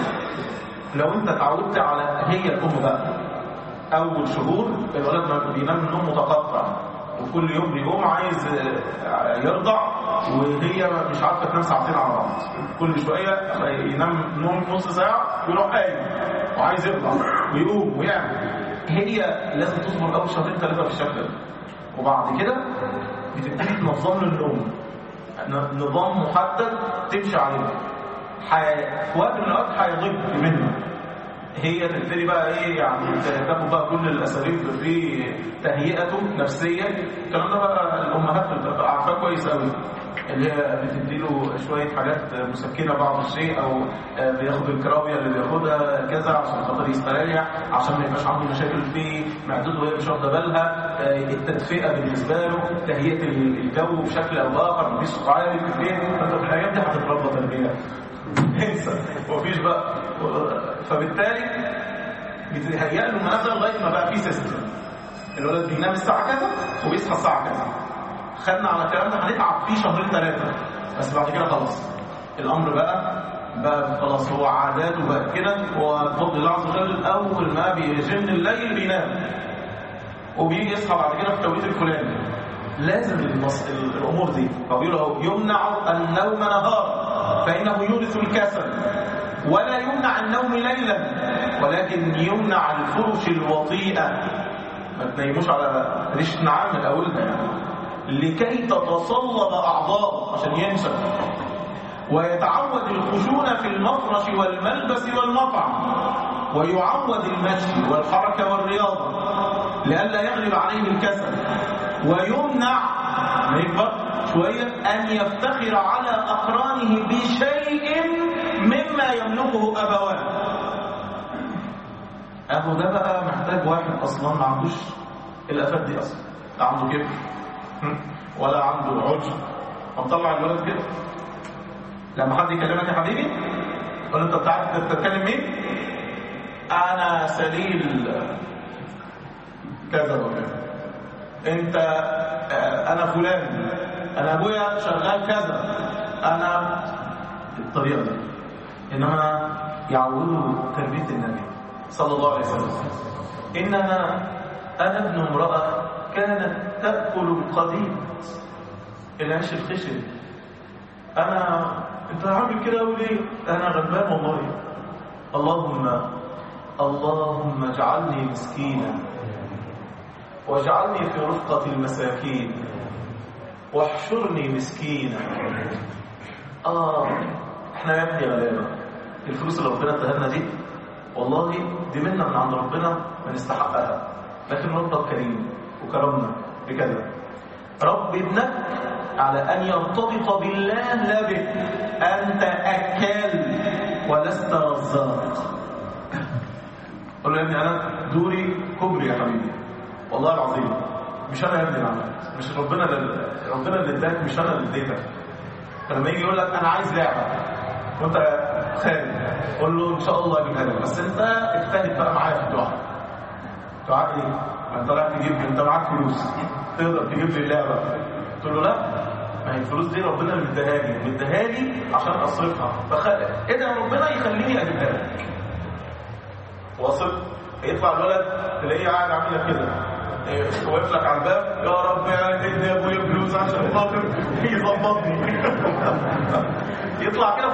لو انت اتعودت على هي الام بقى اول شهور الولد ما بينام النوم متقطع وكل يوم بيقوم عايز آه، يرضع وهي مش عارفه تنام ساعتين على بعض كل شويه ينام نوم نص ساعه يروح قايم وعايز يرضع ويقوم ويعمل هي لازم تصبر اول شهرين ثلاثه في الشكل ده وبعد كده بتبتدي تنظم له النوم ن- نظام محدد تمشي عليه حي... في وقت من الاوقات هيضيق منه هي تبتدي بقى ايه يعني تاخد بقى كل الاساليب في تهيئته نفسيا الكلام ده بقى الامهات بتبقى عارفاه كويس قوي اللي هي بتديله شويه حاجات مسكنه بعض الشيء او آه، بياخد الكراويه اللي بياخدها كذا عشان خاطر يستريح عشان ما يبقاش عنده مشاكل في معدته وهي مش واخده بالها آه، التدفئه بالنسبه له تهيئه الجو بشكل او باخر مفيش عالي في البيت فانت في الايام دي هتتربى تربيه انسى مفيش بقى فبالتالي بتهيأ له المنازل لغايه ما بقى في سيستم الولد بينام الساعه كذا وبيصحى الساعه كذا خدنا على الكلام ده هنتعب فيه شهرين ثلاثه بس بعد كده خلاص الامر بقى بقى خلاص هو عاداته بقى كده وبفضل الله عز وجل اول ما بيجن الليل بينام وبيجي يصحى بعد كده في التوقيت الفلاني لازم المص... الامور دي فبيقولوا يمنع النوم نهارا فانه يورث الكسل ولا يمنع النوم ليلا ولكن يمنع الفرش الوطيئه ما تنيموش على ريشه نعام من اولها يعني لكي تتصلب اعضاءه عشان ينسى ويتعود الخشونة في المفرش والملبس والمطعم ويعود المشي والحركة والرياضة لئلا يغلب عليه الكسل ويمنع ما يكبر شوية أن يفتخر على أقرانه بشيء مما يملكه أبواه أبو ده بقى محتاج واحد أصلا ما عندوش الآفات دي أصلا لا عنده كبر ولا عنده عجب فمطلع الولد كده لما حد يكلمك يا حبيبي قول له انت بتعرف انت بتتكلم مين انا سليل كذا وكذا انت آه، انا فلان انا ابويا شغال كذا انا الطريقه دي انما يعودوا تربيه النبي صلى الله عليه وسلم انما انا ابن امراه كانت تاكل القديم العيش الخشن انا انت عامل كده اقول ايه انا غلبان والله اللهم اللهم اجعلني مسكينا واجعلني في رفقة المساكين واحشرني مسكينا اه احنا يا ابني غلابة الفلوس اللي ربنا اداها لنا دي والله دي منا من عند ربنا ما نستحقها لكن ربنا كريم وكرمنا بكذا رب ابنك على أن يرتبط بالله لا بك أنت أكال ولست رزاق قل له يا ابني أنا دوري كبري يا حبيبي والله العظيم مش أنا يا ابني اللي عملت مش ربنا اللي ربنا اللي اداك مش أنا اللي اديتك فلما يجي يقول لك أنا عايز لعبة وأنت خارج قول له إن شاء الله أجيبها لك بس أنت اجتهد بقى معايا في الدعاء دعاء إيه؟ ما أنت رايح تجيب لي أنت معاك فلوس تقدر تجيب لي اللعبة قلت له لا ما هي الفلوس دي ربنا اللي مديها لي مديها لي عشان اصرفها فخ... ادعي ربنا يخليني اجيبها لك واصل يطلع الولد تلاقيه قاعد عامل لك كده إيه، واقف لك على الباب يا رب اديني يا ابويا فلوس عشان خاطر يظبطني يطلع كده فعلا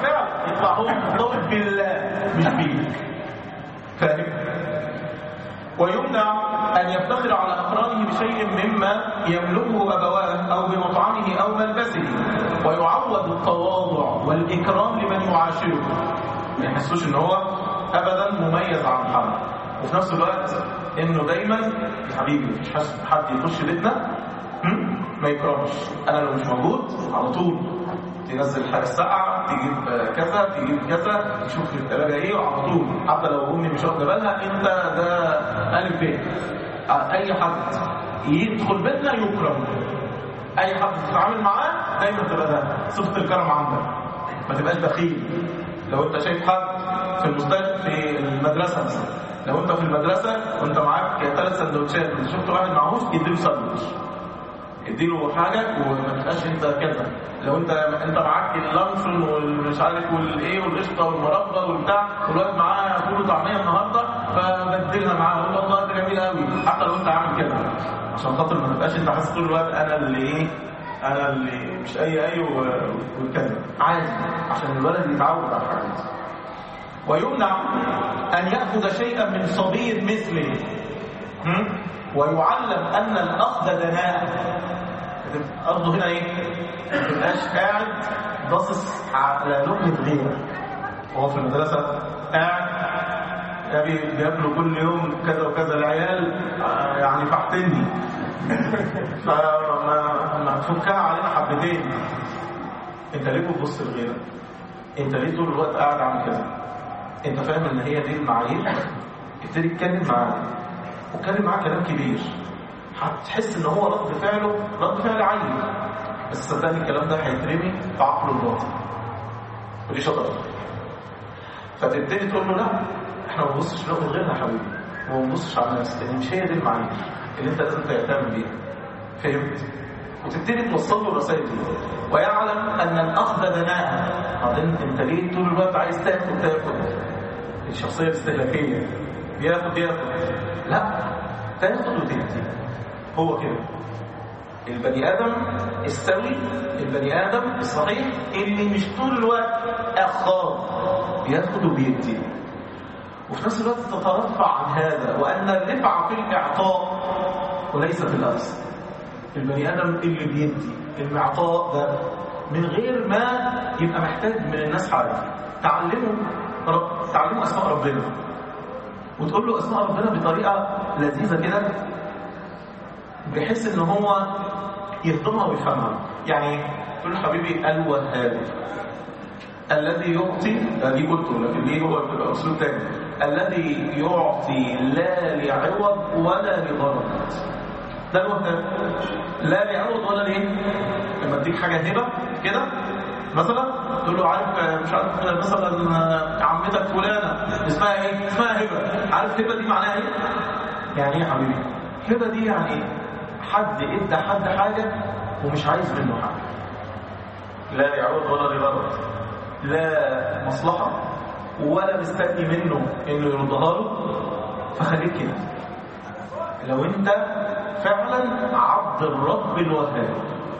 يطلع هو مرتبط بالله مش بيك فاهم ويمنع أن يفتخر على أقرانه بشيء مما يملكه أبواه أو بمطعمه أو ملبسه ويعوض التواضع والإكرام لمن يعاشره ما يحسوش إن هو أبدا مميز عن حد وفي نفس الوقت إنه دايما يا حبيبي مش حاسس حد يخش بيتنا هم؟ ما يكرمش أنا لو مش موجود على طول تنزل حاجة ساقعة تجيب كذا تجيب كذا تشوف الثلاجة ايه وعلى طول حتى لو امي مش واخده بالها انت ده الف ب اي حد يدخل بيتنا يكرم اي حد تتعامل معاه دايما تبقى ده صفة الكرم عندك ما تبقاش بخيل لو انت شايف حد في المستشفى في المدرسة مثلا لو انت في المدرسة وانت معاك ثلاث سندوتشات وانت شفت واحد معهوش اديله ساندوتش اديله حاجة وما تبقاش انت كده لو انت انت معاك اللانشون والمش عارف والايه والقشطه والمربى والبتاع والواد معاه فول وطعميه النهارده فبدلها معاه قول له الله ده جميل قوي حتى لو انت عامل كده عشان خاطر ما تبقاش انت حاسس طول الوقت انا اللي ايه انا اللي مش اي اي وكذا عادي عشان الولد يتعود على الحاجات دي ويمنع ان ياخذ شيئا من صغير مثله هم؟ ويعلم ان الاخذ دناء قصده هنا ايه ما تبقاش قاعد باصص على لقمه غيرك وهو في المدرسه قاعد يعني بياكلوا كل يوم كذا وكذا العيال آه، يعني فحتني فما ما تفكها علينا حبتين انت ليه بتبص لغيرك انت ليه طول الوقت قاعد عامل كذا انت فاهم ان هي دي المعايير ابتدي اتكلم معاه واتكلم معاه كلام كبير هتحس ان هو رد فعله رد فعل عيل بس صدقني الكلام ده هيترمي في عقله الباطن ودي شطاره فتبتدي تقول له لا احنا ما بنبصش لهم غيرنا يا حبيبي وما بنبصش على نفسك لان مش هي دي المعايير اللي انت لازم تهتم بيها فهمت وتبتدي توصل له الرسائل دي ويعلم ان الاخذ دناء بعدين انت ليه طول الوقت عايز تاخد تاخد الشخصيه الاستهلاكيه بياخد ياخد لا تاخد وتدي هو كده البني ادم السوي البني ادم الصحيح اللي مش طول الوقت اخاذ بياخد وبيدي وفي نفس الوقت تترفع عن هذا وان الرفعه في الاعطاء وليس في الاخذ البني ادم اللي بيدي المعطاء ده من غير ما يبقى محتاج من الناس حاجه تعلموا رب... تعلموا اسماء ربنا وتقول له اسماء ربنا بطريقه لذيذه كده بحيث ان هو يهضمها ويفهمها يعني تقول له حبيبي الوهاب الذي يعطي دي قلته لكن ليه هو بيبقى اسلوب تاني الذي يعطي لا لعوض ولا لغرض ده الوهاب لا لعوض ولا ليه لما اديك حاجه هبه كده مثلا تقول له عارف مش عارف مثلا عمتك فلانه اسمها ايه اسمها هبه عارف هبه دي معناها ايه يعني ايه يا حبيبي هبه دي يعني ايه حد ادى حد حاجه ومش عايز منه حاجه لا لعوض ولا لغرض لا مصلحه ولا مستني منه انه يردها له فخليك كده لو انت فعلا عبد الرب الوهاب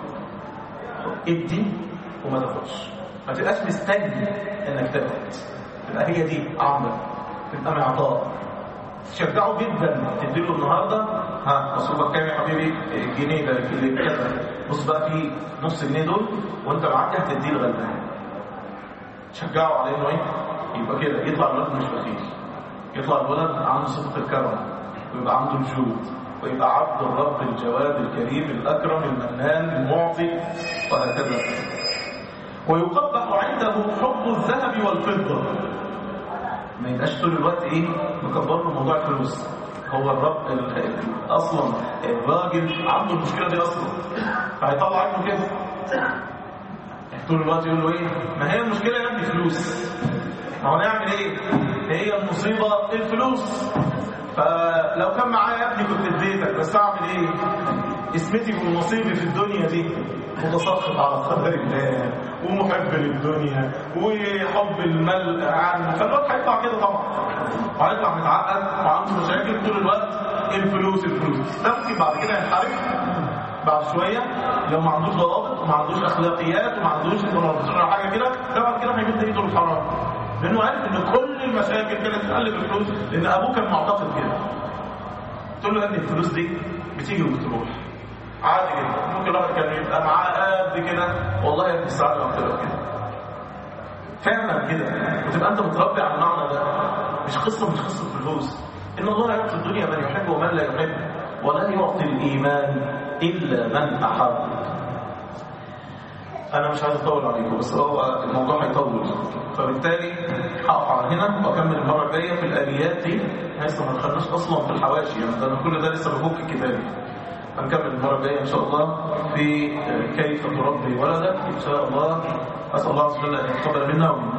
ادي وما تاخدش ما تبقاش مستني انك تاخد تبقى هي دي عمرك تبقى معطاء تشجعه جدا تديله النهارده ها مصروفك كام يا حبيبي الجنيه ده اللي كذا بص بقى في نص جنيه دول وانت معاك هتديه الغلبان تشجعه على انه ايه يبقى كده يطلع الولد مش بخيل يطلع الولد عنده صفه الكرم ويبقى عنده الجود ويبقى عبد الرب الجواد الكريم الاكرم المنان المعطي وهكذا ويقبح عنده حب الذهب والفضه ما يبقاش طول الوقت ايه مكبر له موضوع الفلوس هو الرب ال- اصلا الراجل عنده المشكله دي اصلا فهيطلع عنه كده طول الوقت يقول له ايه ما هي المشكله يا ابني فلوس ما هو نعمل ايه هي المصيبه الفلوس فلو كان معايا يا ابني كنت اديتك بس اعمل ايه اسمتي ونصيبي في الدنيا دي متسخط على قدر الله ومحب للدنيا وحب المال عنه فالوقت هيطلع كده طبعا وهيطلع متعقد وعنده مشاكل طول الوقت الفلوس الفلوس ده ممكن بعد كده ينحرف بعد شويه لو ما عندوش ضوابط وما عندوش اخلاقيات وما عندوش ولا حاجه كده طبعا كده هيمد ايده للحرام لانه عارف ان كل المشاكل كانت تقلب الفلوس لان ابوه كان معتقد كده تقول له يا ابني الفلوس دي بتيجي وبتروح عادي جدا ممكن الواحد كان يبقى معاه قد كده والله يا ابني السعاده ما بتبقى كده فعلا كده وتبقى انت متربي على المعنى ده مش قصه مش قصه فلوس ان الله يعطي الدنيا من يحب ومن لا يحب ولا يعطي الايمان الا من احب انا مش عايز اطول عليكم بس هو الموضوع هيطول فبالتالي هقف على هنا واكمل المره الجايه في الاليات دي لسه ما دخلناش اصلا في الحواشي يعني ده كل ده لسه بفك الكتاب هنكمل المره الجايه ان شاء الله في كيف تربي ولدك ان شاء الله اسال الله عز وجل ان يتقبل منا ومنكم